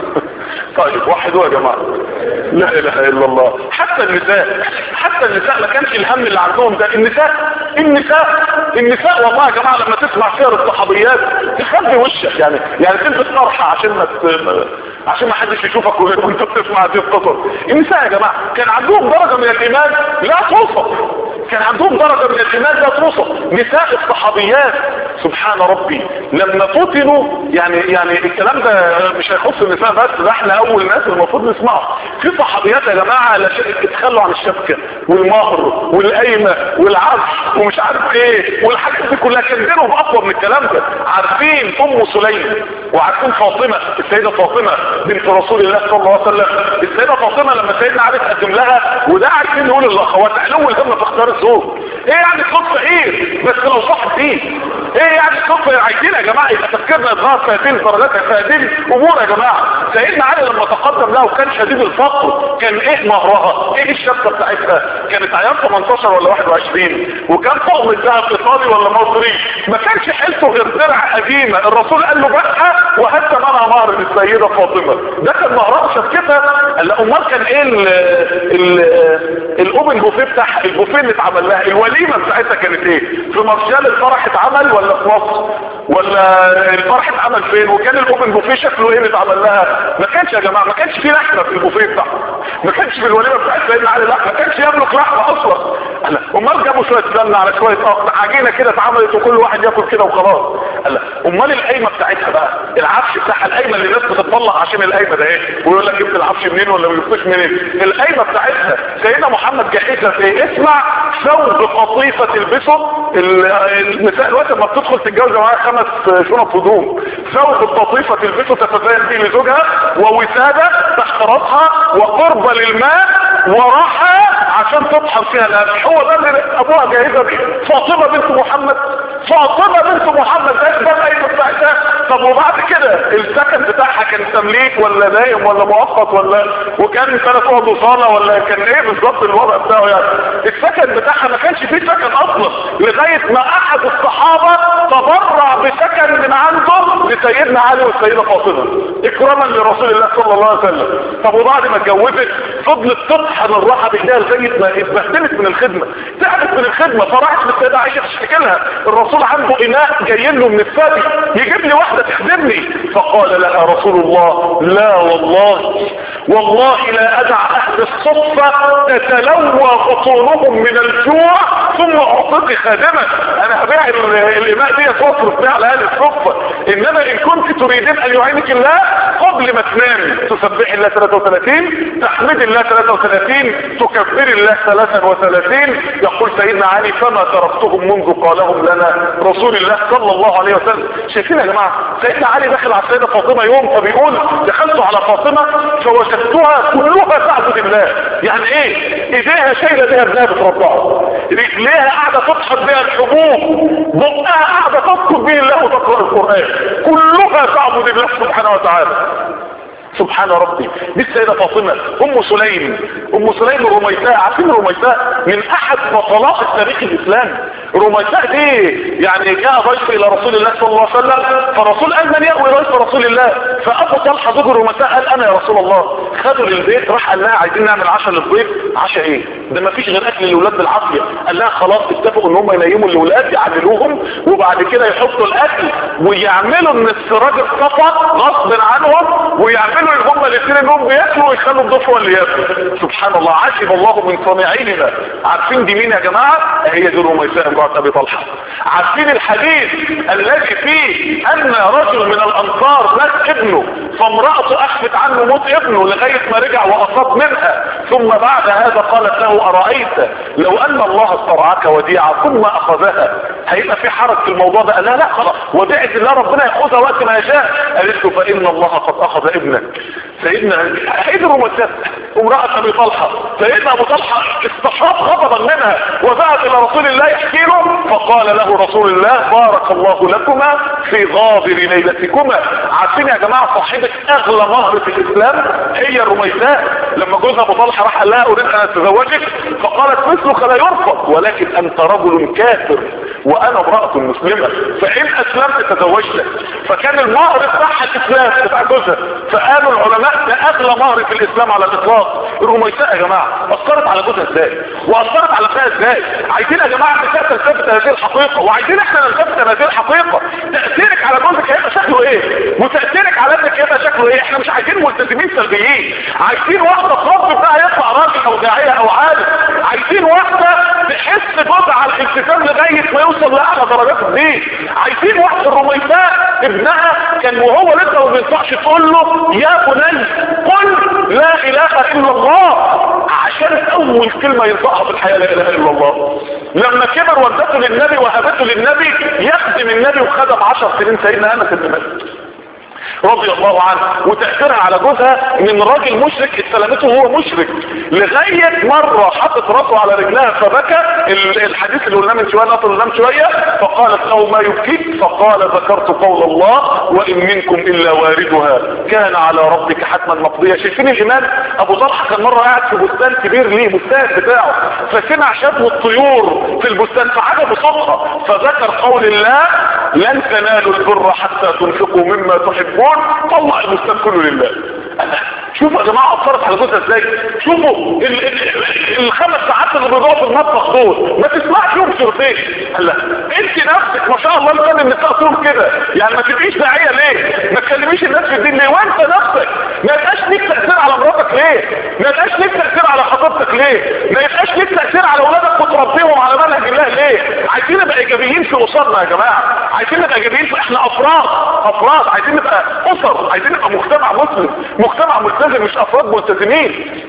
طيب وحدوا يا جماعه لا اله الا الله حتى النساء حتى النساء ما كانش الهم اللي عندهم ده النساء النساء النساء والله يا جماعه لما تسمع سير الصحابيات تخبي وشك يعني يعني تلبس طرحه عشان ما عشان ما حدش يشوفك وانت بتسمع هذه القصص النساء يا جماعه كان عندهم درجه من الايمان لا توصف كان عندهم درجه من الايمان لا توصف نساء الصحابيات سبحان ربي لما فتنوا يعني يعني الكلام ده مش هيخص النساء بس ده احنا اول ناس المفروض نسمعه في صحابيات يا جماعه لا شيء اتخلوا عن الشبكه والمهر والقايمه والعفش ومش عارف ايه والحاجات دي كلها كان دينهم اقوى من الكلام ده عارفين ام سليم وعارفين فاطمه السيده فاطمه بنت رسول الله صلى الله عليه وسلم السيده فاطمه لما سيدنا علي تقدم لها وده عارفين نقول للاخوات علو الهمه في اختيار الزوج ايه يعني الصدفه ايه بس لو صح دين ايه يعني الصدفه عايزين يا جماعه يبقى تفكيرنا يتغير في هذه الدرجات في هذه الامور يا جماعه سيدنا علي لما تقدم له كان شديد الفقر كان ايه مهرها ايه الشبكه بتاعتها كانت ايام 18 ولا 21 وكان طقم الذهب ايطالي ولا مصري ما كانش حيلته غير درع قديمه الرسول قال له بقى وهات منها مهر للسيده فاطمه ده كان مهرها شبكتها قال امال كان ايه ال ال الاوبن بوفيه بتاعها البوفيه اللي اتعمل لها الوليمه بتاعتها كانت ايه في مارشال الفرح اتعمل ولا في مصر ولا الفرح اتعمل فين وكان الاوبن بوفيه شكله ايه اللي اتعمل لها ما كانش يا جماعه ما كانش فيه لحمه في البوفيه بتاعها ما كانش في الوليمه بتاعت سيدنا علي لحمه ما كانش يملك لحمه اصلا قال امال جابوا شويه سمنه على شويه قطع عجينه كده اتعملت وكل واحد ياكل كده وخلاص قال امال القايمه بتاعتها بقى العفش بتاعها القايمه اللي الناس بتطلع عشان القايمه ده ايه ويقول لك جبت العفش منين ولا ما جبتوش منين القايمه بتاعتها سيدنا محمد جهزها في ايه اسمع ثوب قطيفه تلبسه النساء دلوقتي لما بتدخل تتجوز معاها خمس شنط هدوم ثوب القطيفه تلبسه تتزين به لزوجها ووساده تحت راسها وقرب للماء وراحة عشان تطحن فيها القمح هو ده اللي ابوها جاهزه بيه فاطمه بنت محمد فاطمه بنت محمد ده ده الايمه بتاعتها طب وبعد كده السكن بتاعها كان تمليك ولا دائم ولا مؤقت ولا وكان ثلاث اوض وصاله ولا كان ايه بالظبط الوضع بتاعه يعني السكن بتاعها ما كانش فيه سكن اصلا لغايه ما احد الصحابه تبرع بسكن من عنده لسيدنا علي والسيده فاطمه اكراما لرسول الله صلى الله عليه وسلم طب وبعد ما اتجوزت فضلت تطحن الراحه بايديها لغايه ما اتبهدلت من الخدمه تعبت من الخدمه فراحت للسيده عائشه تشتكي لها الرسول عنده اناء جاي له من الثدي يجيب لي واحده تخدمني فقال لها رسول الله لا والله والله لا ادع اهل الصفه تتلوى بطونهم من الجوع ثم اعطيك خادمه انا هبيع الاناء دي واصرف بيها على اهل الصفه انما ان كنت تريدين ان يعينك الله قبل ما تنام تسبح الله 33 تحمد الله 33 تكبر الله 33 يقول سيدنا علي فما تركتهم منذ قالهم لنا رسول الله صلى الله عليه وسلم شايفين يا جماعه سيدنا علي دخل على السيده فاطمه يوم فبيقول دخلت على فاطمه فوجدتها كلها تعبد الله يعني ايه ايديها شايله بيها ابنها بترضعه رجليها قاعده تطحن بيها الحبوب بقها قاعده تذكر به الله وتقرا القران كلها تعبد الله سبحانه وتعالى سبحان ربي دي السيدة فاطمة ام سليم ام سليم الرميساء عارفين الرميساء من احد بطلات التاريخ الاسلامي الرميساء دي يعني جاء ضيف الى رسول الله صلى الله عليه وسلم فرسول قال من يأوي ضيف رسول الله فابو طلحة زوج الرميساء قال انا يا رسول الله خدوا للبيت راح قال لها عايزين نعمل عشاء للضيف عشاء ايه ده ما فيش غير اكل الاولاد بالعافيه قال لها خلاص اتفقوا ان هم ينيموا الاولاد يعملوهم وبعد كده يحطوا الاكل ويعملوا ان السراج اتطفى غصب عنهم ويعملوا ان هم الاثنين انهم بياكلوا ويخلوا الضيف هو اللي ياكل سبحان الله عجب الله من صانعيننا عارفين دي مين يا جماعه هي دي رميساء امراه ابي طلحه عارفين الحديث الذي فيه ان رجل من الانصار مات ابنه فامرأته اخفت عنه موت ابنه لغاية ما رجع واصاب منها ثم بعد هذا قالت له ارايت لو ان الله استرعاك وديعة ثم اخذها هيبقى في حرج في الموضوع ده لا لا خلاص وديعة الله ربنا ياخذها وقت ما يشاء قالت له فان الله قد اخذ ابنك سيدنا حيدر ومسد امرأة ابي طلحة سيدنا ابو طلحة استشاط غضبا منها وذهب الى رسول الله يحكي له فقال له رسول الله بارك الله لكما في غابر ليلتكما عارفين يا جماعة صاحبة اغلى مهر في الاسلام هي الرميساء لما جوزها ابو طلحة راح قال لها اريد ان اتزوجك فقالت مثلك لا يرفض ولكن انت رجل كافر وانا امرأة مسلمة فان اسلمت تزوجتك فكان المهر بتاعها الاسلام بتاع جوزها فقالوا العلماء ده اغلى مهر في الاسلام على الاطلاق الرميساء يا جماعة اثرت على جوزها ازاي واثرت على فيها ازاي عايزين يا جماعة النساء تلتفت هذه الحقيقة وعايزين احنا نلتفت هذه الحقيقة تأثيرك على جوزك هيبقى شكله ايه وتأثيرك على ابنك هيبقى شكله ايه احنا مش عايزين ملتزمين سلبيين عايزين واحدة صبر بقى يطلع راجل او داعية او عالم عايزين واحدة تحس جزء على الالتزام لغاية ما يوصل لاعلى درجات الدين عايزين واحدة الرميساء ابنها كان وهو لسه ما بينفعش تقول له يا بني قل لا اله الا الله عشان اول كلمة ينطقها في الحياة لا اله الا الله لما كبر ودته للنبي وهبته للنبي يخدم النبي وخدم عشر سنين سيدنا انس بن مالك رضي الله عنه وتأثيرها على جوزها من راجل مشرك استلمته وهو مشرك لغاية مرة حطت راسه على رجلها فبكى الحديث اللي قلناه من شوية نقل قدام شوية فقالت له ما يبكيك فقال ذكرت قول الله وإن منكم إلا واردها كان على ربك حتما مقضية شايفين الإمام أبو طلحة كان مرة قاعد في بستان كبير ليه بستان بتاعه فسمع شتم الطيور في البستان فعجبه صدقة فذكر قول الله لن تنالوا البر حتى تنفقوا مما تحبون طلع البستان كله لله شوفوا يا جماعة اثرت على جوزها ازاي شوفوا ال ال الخمس ساعات اللي بيضيعوا في المطبخ دول ما تسمعش يوم سورتين هلا انت نفسك ما شاء الله مثلا النساء تقول كده يعني ما تبقيش داعيه ليه ما تكلميش الناس في الدين ليه وانت نفسك ما يبقاش ليك تاثير على مراتك ليه ما يبقاش ليك تاثير على خطيبتك ليه ما يبقاش ليك تاثير على اولادك وتربيهم على منهج الله ليه عايزين نبقى ايجابيين في اسرنا يا جماعه عايزين نبقى ايجابيين في احنا افراد افراد عايزين نبقى اسر عايزين نبقى مجتمع مسلم مجتمع ملتزم مش افراد ملتزمين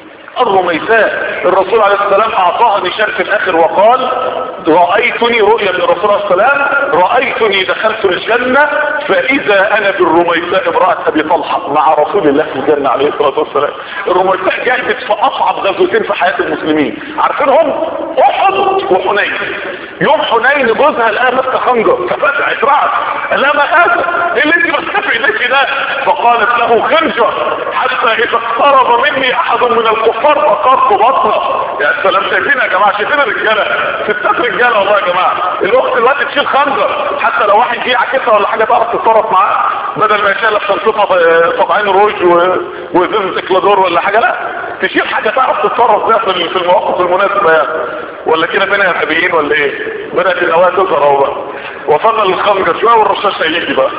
الرميساء الرسول عليه السلام اعطاها نشان في الاخر وقال رأيتني رؤيا من الرسول عليه السلام رأيتني دخلت الجنة فاذا انا بالرميساء امرأة ابي طلحة مع رسول الله في الجنة عليه الصلاة والسلام الرميساء جاهدت في اصعب غزوتين في حياة المسلمين عارفينهم احد وحنين يوم حنين جوزها لقاها ماسكه خنجر ففتحت رأس لا ما هذا اللي انت ماسكه في ايديك ده فقالت له خنجر حتى اذا اقترب مني احد من الكفار فقرت بطنه يا سلام شايفين يا جماعه شايفين الرجاله ستات رجاله والله يا جماعه الاخت دلوقتي تشيل خنجر حتى لو واحد جه عكسها ولا حاجه تعرف تتصرف معاه بدل ما يشيل في شنطتها طبعين روج وزيزه اكلادور ولا حاجه لا تشيل حاجه تعرف تتصرف بيها في المواقف المناسبه يعني ولا كده بينا ارهابيين ولا ايه بدات الاوقات تظهر اهو بقى وصلنا للخنجر شويه والرشاش هيجي بقى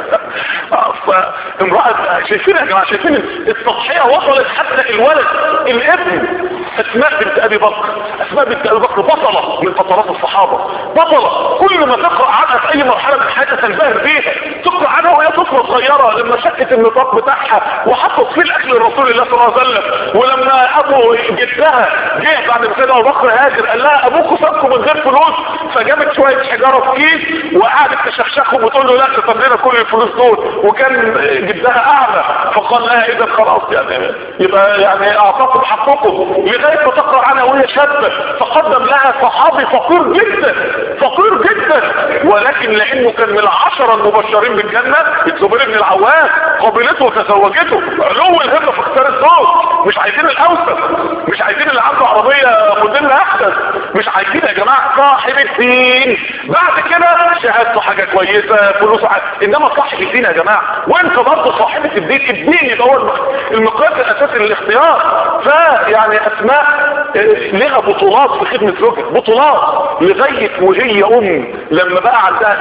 فامرأة شايفين يا جماعة شايفين التضحية وصلت حتى الولد الابن اسماء بنت ابي بكر اسماء بنت ابي بكر بطلة من بطلات الصحابة بطلة كل ما تقرأ عنها في اي مرحلة من حياتها تنبهر بيها تقرأ عنها وهي طفلة صغيرة لما شكت النطاق بتاعها وحطت فيه الاكل لرسول الله صلى الله عليه وسلم ولما ابو جدها جه بعد ما سيدنا ابو بكر هاجر قال لها ابوكوا سابكم من غير فلوس فجابت شوية حجارة في كيس وقعدت تشخشخهم وتقول له لا تطب لنا كل الفلوس دول وكان جدها اعلى فقال لها اذا خلاص يعني يبقى يعني اعطاكم حقكم لغايه ما تقرا عنها وهي شابه فقدم لها صحابي فقير جدا فقير جدا جدا ولكن لانه كان من العشرة المبشرين بالجنة الزبير بن العوام قابلته وتزوجته علو الهمة في اختيار الزوج مش عايزين الاوسط مش عايزين اللي عنده عربية موديل احدث مش عايزين يا جماعة صاحب الدين بعد كده شهادته حاجة كويسة فلوس ع... انما صاحب الدين يا جماعة وانت برضه صاحبة الدين الدين يبقى هو المقياس الاساسي للاختيار فيعني اسماء اه، لها بطولات في خدمة زوجها بطولات لغاية وهي ام لما بقى عندها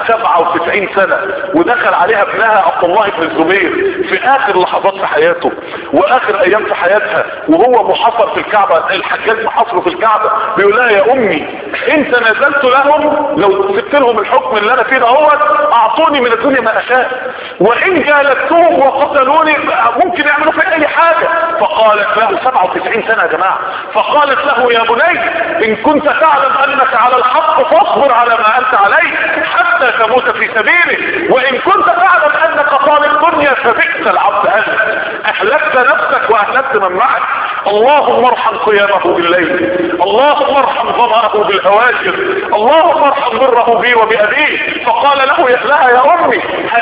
97 سنة ودخل عليها ابنها عبد الله بن الزبير في اخر لحظات في حياته واخر ايام في حياتها وهو محاصر في الكعبة الحجاج محاصره في الكعبة بيقول لها يا امي انت نزلت لهم لو سبت لهم الحكم اللي انا فيه دهوت اعطوني من الدنيا ما اشاء وان جالتهم وقتلوني ممكن يعملوا في اي حاجة فقالت له 97 سنة يا جماعة فقالت له يا بني ان كنت تعلم انك على الحق فاصبر على ما انت عليه حتى تموت في سبيله وان كنت تعلم انك طالب دنيا فبئس العبد انت اهلكت نفسك واهلكت من معك اللهم ارحم قيامه بالليل اللهم ارحم ظمأه بالهواجر اللهم ارحم بره بي وبأبيه فقال له يا لها يا امي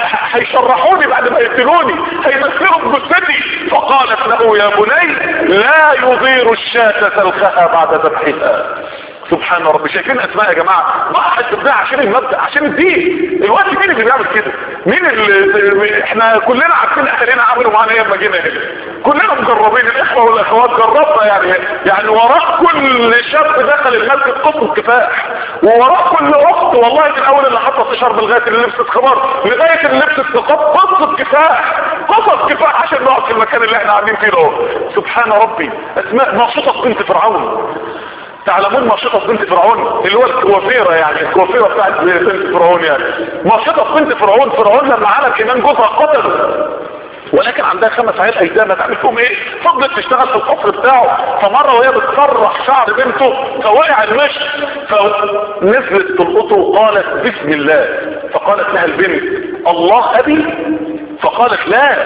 هيشرحوني بعد ما يقتلوني هيمثلوا بجثتي فقالت له يا بني لا يضير الشاة سلخها بعد ذبحها سبحان ربي شايفين اسماء يا جماعة ضحت بده عشان المبدأ عشان الدين الوقت مين اللي بيعمل كده مين اللي احنا كلنا عارفين اهالينا عملوا معانا ايه لما جينا هنا كلنا مجربين الاخوة والاخوات جربنا يعني يعني وراء كل شاب دخل المسجد قطن كفاح ووراء كل اخت والله من اول اللي حطت شرب لغايه اللي لبست خمار لغايه اللي لبست نقاب قصه كفاح قصه كفاح عشان نقعد في المكان اللي احنا قاعدين فيه ده سبحان ربي اسماء ناشطه بنت فرعون تعلمون ناشطة بنت فرعون اللي هو الكوافيرة يعني الكوافيرة بتاعت بنت فرعون يعني ناشطة بنت فرعون فرعون لما عمل كمان جوزها قتله ولكن عندها خمس عيال ايتام هتعمل فيهم ايه فضلت تشتغل في القصر بتاعه فمره وهي بتسرح شعر بنته فوقع المشط فنزلت تلقطه وقالت بسم الله فقالت لها البنت الله ابي فقالت لا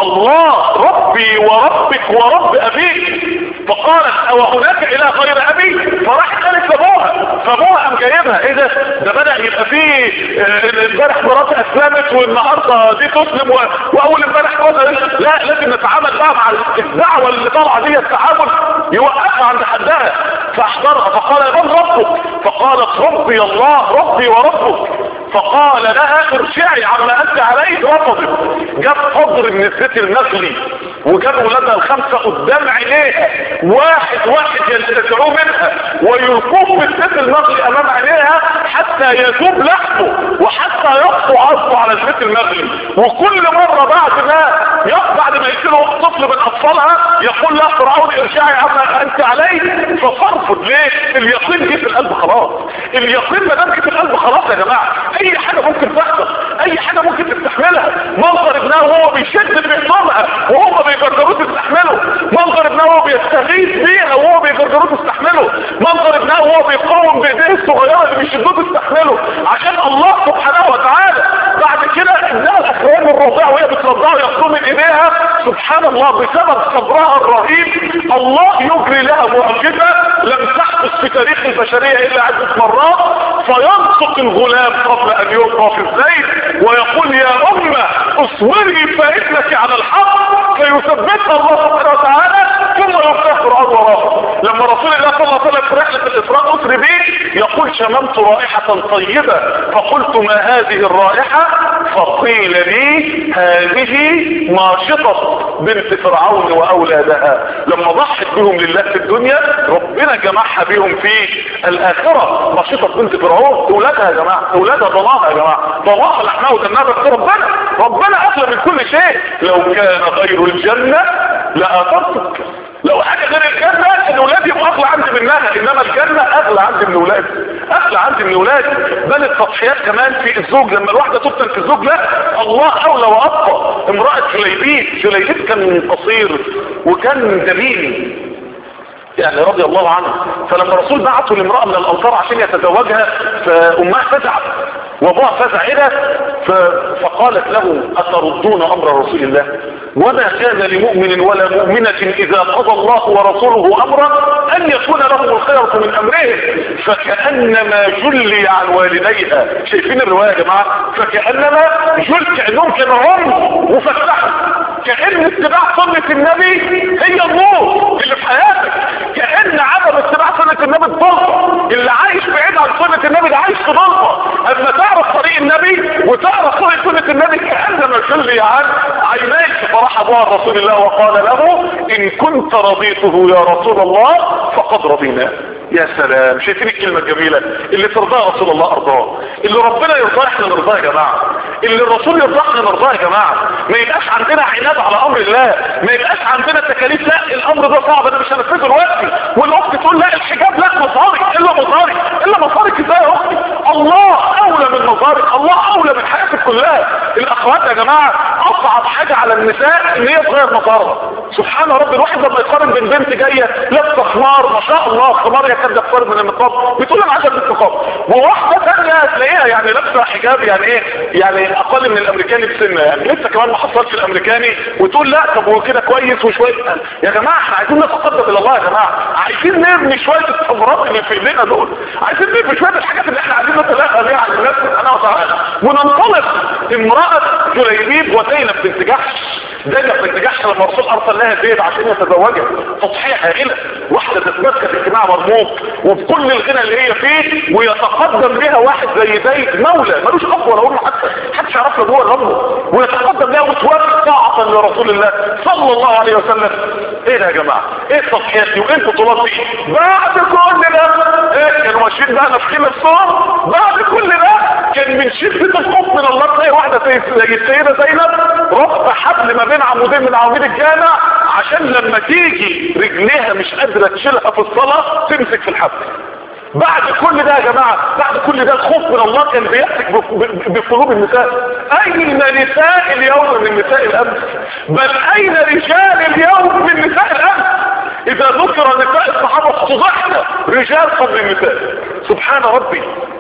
الله ربي وربك ورب ابيك فقالت او هناك اله غير ابي فراح قالت لابوها فابوها قام جايبها ايه ده ده بدا يبقى فيه اه، امبارح مراتي اسلمت والنهارده دي تسلم و- واول امبارح جوزها لا لازم نتعامل بقى مع الدعوه اللي طالعه دي التعامل يوقفها عند حدها فاحضرها فقال من ربك فقالت ربي الله ربي وربك فقال لها ارجعي عما انت عليه رفضت جاب قدر من الزيت المغلي وجاب ولادها الخمسة قدام عينيها واحد واحد ينتزعوه منها ويلقوه في الزيت المغلي امام عينيها حتى يذوب لحمه وحتى يقطع عصبه على الزيت المغلي وكل مرة بعد ما يق- بعد ما يقتلوا طفل من اطفالها يقول لها فرعون ارجعي عما انت عليه فترفض ليه اليقين جه في القلب خلاص اليقين ما دام جه في القلب خلاص يا جماعه اي حاجه ممكن تحصل اي حاجه ممكن تستحملها منظر ابنها وهو بيشد في هدومها وهم بيجرجروه تستحمله منظر ابنها وهو بيستغيث بيها وهو بيجرجروه تستحمله منظر ابنها وهو بيقاوم بايديه الصغيره اللي بيشدوه تستحمله عشان الله سبحانه وتعالى بعد كده ابنها الاخرين الرضيع وهي بترضعه ياخدوه من ايديها سبحان الله بسبب صبرها الرهيب الله يجري لها معجزه لم تحدث في تاريخ البشريه الا عده مرات فينطق الغلام قبل ان يلقى في الزيت ويقول يا امه اصبري فانك على الحق فيثبتها الله سبحانه وتعالى ثم يفتح فرعون وراه لما رسول الله صلى الله عليه وسلم في رحله الاسراء اسري به يقول شممت رائحه طيبه فقلت ما هذه الرائحه فقيل لي هذه ناشطه بنت فرعون واولادها لما ضحت بهم لله في الدنيا ربنا جمعها بهم في الاخره ناشطه بنت فرعون اولادها يا جماعه اولادها ضناها يا جماعه ضناها لحمها ودمها بس ربنا ربنا اغلى من كل شيء لو كان غير الجنه لاثرتك لو حاجة غير الجنة الولاد يبقى اغلى عندي منها انما الجنة اغلى عندي من الولاد اغلى عندي من الولاد بل التضحيات كمان في الزوج لما الواحدة تفتن في الزوج لا الله اولى وابقى امرأة جليبيب جليبيب كان قصير وكان جميل يعني رضي الله عنه فلما الرسول بعته لامرأة من الانصار عشان يتزوجها فامها تزعل وابوها فزع ايه فقالت له اتردون امر رسول الله وما كان لمؤمن ولا مؤمنة اذا قضى الله ورسوله امرا ان يكون لهم الخيرة من امرهم فكأنما جلي عن والديها شايفين الرواية يا جماعة فكأنما جل كأنهم كانوا هم مفتحوا كأن اتباع سنة النبي هي النور اللي في حياتك كأن عدم اتباع سنة النبي الضلمة اللي عايش بعيد عن سنة النبي ده عايش في ضلمة اما تعرف طريق النبي وتعرف طريق سنة النبي كأنما جلي عن عينيك فراح ابوها رسول الله وقال له ان كنت رضيته يا رسول الله فقد رضينا يا سلام شايفين الكلمة الجميلة اللي ترضاه رسول الله ارضاه اللي ربنا يرضاه احنا نرضاه يا جماعة اللي الرسول يرضاه احنا نرضاه يا جماعة ما يبقاش عندنا عناد على امر الله ما يبقاش عندنا تكاليف لا الامر ده صعب انا مش هنفذه دلوقتي والاخت تقول لا الحجاب لا مصاري الا مصاري الا مصارك ازاي يا اختي الله اولى من مصارك الله اولى من حياتك كلها الاخوات يا جماعة اصعب حاجة على النساء ان هي تغير مصارها سبحان رب الواحد لما يقارن بين بنت جاية لابسه خمار ما شاء الله خمار يكاد يقترب من النقاب بتقول انا عايزه البس نقاب وواحده ثانيه تلاقيها يعني لابسه حجاب يعني ايه يعني اقل من الامريكاني بسنه يعني لسه كمان ما حصلش الامريكاني وتقول لا طب هو كده كويس وشويه يا جماعه احنا عايزين نتقدم الى الله يا جماعه عايزين نرمي شويه الثمرات اللي في ايدينا دول عايزين نرمي شويه الحاجات اللي احنا عايزين نتلاقى بيها على الناس سبحانه وتعالى وننطلق امراه جليبيب وزينب بنت جحش زينب بنت جحش لما الرسول ارسل لها زيد عشان يتزوجها تضحيه هائله واحده تتمسك في اجتماع مرموق وبكل الغنى اللي هي فيه ويتقدم لها واحد زي زيد مولى ملوش اب ولا ام حتى محدش يعرف له جوه ربه ويتقدم لها وتوافق طاعه لرسول الله صلى الله عليه وسلم ايه ده يا جماعه ايه التضحيات دي وايه البطولات دي بعد كل ده ايه كانوا ماشيين بقى نفخين الصور بعد كل ده كان من شده الخوف من الله تلاقي واحده زي السيده زينب ربط حبل ما بين عمودين من عواميد الجامع عشان لما تيجي رجليها مش قادره تشيلها في الصلاه تمسك في الحبل بعد كل ده يا جماعة بعد كل ده الخوف من الله كان بيحتك بقلوب النساء اين نساء اليوم من نساء الامس بل اين رجال اليوم من نساء الامس اذا ذكر نساء الصحابة فضحنا رجال قبل النساء سبحان ربي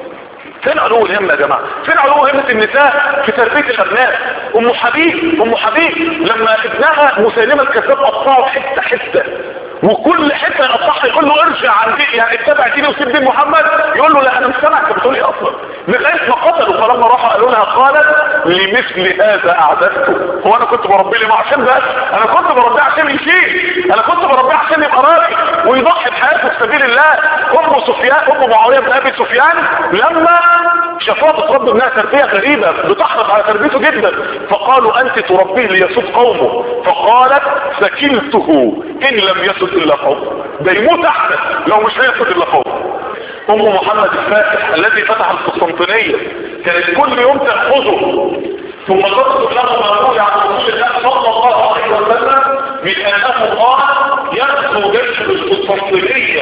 فين علو الهمة يا جماعة فين علو همة النساء في تربية الابناء ام حبيب ام حبيب لما ابنها مسيلمة الكذاب قطعه حتة حتة وكل حته يقطعها يقول له ارجع عن دين يعني اتبع ديني وسيب دين محمد يقول له لا انا مش سامع انت بتقول ايه اصلا لغايه ما قتلوا فلما راحوا قالوا لها قالت لمثل هذا اعددته هو انا كنت بربي لي عشان بس انا كنت بربيه عشان يشيل انا كنت بربيه عشان يبقى راضي ويضحي بحياته في سبيل الله ام سفيان ام معاويه بن ابي سفيان لما شافوها بتربي ابنها تربيه غريبه بتحرص على تربيته جدا فقالوا انت تربيه ليسود قومه فقالت سكنته ان لم يسد الا قومه ده يموت احسن لو مش هيسد الا قومه ام محمد الفاتح الذي فتح القسطنطينيه كانت كل يوم تاخذه ثم تطلب له مرمول عن رسول الله صلى الله عليه وسلم من انه قال يغزو جيش القسطنطينيه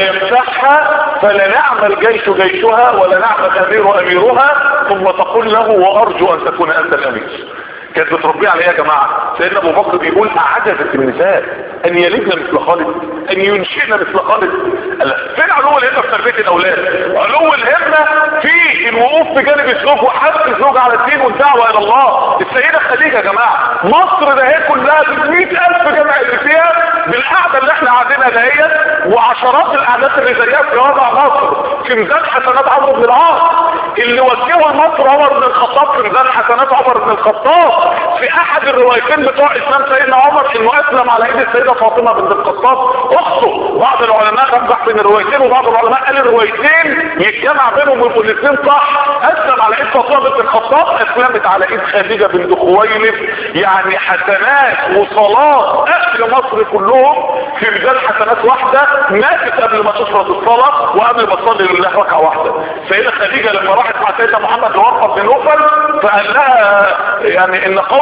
فيمسحها فلا نعم الجيش جيشها ولا نعم الامير اميرها ثم تقول له وارجو ان تكون انت الامير كانت بتربيه على ايه يا جماعة سيدنا ابو بكر بيقول اعجزت النساء ان يلدن مثل خالد ان ينشئن مثل خالد فين علو الهمة في تربية الاولاد علو الهمة في الوقوف بجانب الزوج وحث الزوج على الدين والدعوة الى الله السيدة خديجة يا جماعة مصر ده هي كلها ب الف جامع اللي فيها بالقعدة اللي احنا قاعدينها دهيت وعشرات الاعداد اللي زيها في وضع مصر في ميزان حسنات عمرو بن العاص اللي وجهه لمصر عمر بن الخطاب في ميزان حسنات عمر بن الخطاب في احد الروايتين بتوع اسلام سيدنا عمر انه اسلم على ايد السيده فاطمه بنت الخطاب اخته بعض العلماء رجح بين الروايتين وبعض العلماء قال الروايتين يتجمع بينهم ويبقوا الاثنين صح اسلم على ايد فاطمه بنت الخطاب اسلمت على ايد خديجه بنت خويلد يعني حسنات وصلاه اهل مصر كلهم في ميزان حسنات واحده ماتت قبل ما تفرض الصلاه وقبل ما تصلي لله ركعه واحده سيده خديجه لما راحت مع سيدنا محمد لورقه بن نوفل فقال لها يعني ان قوم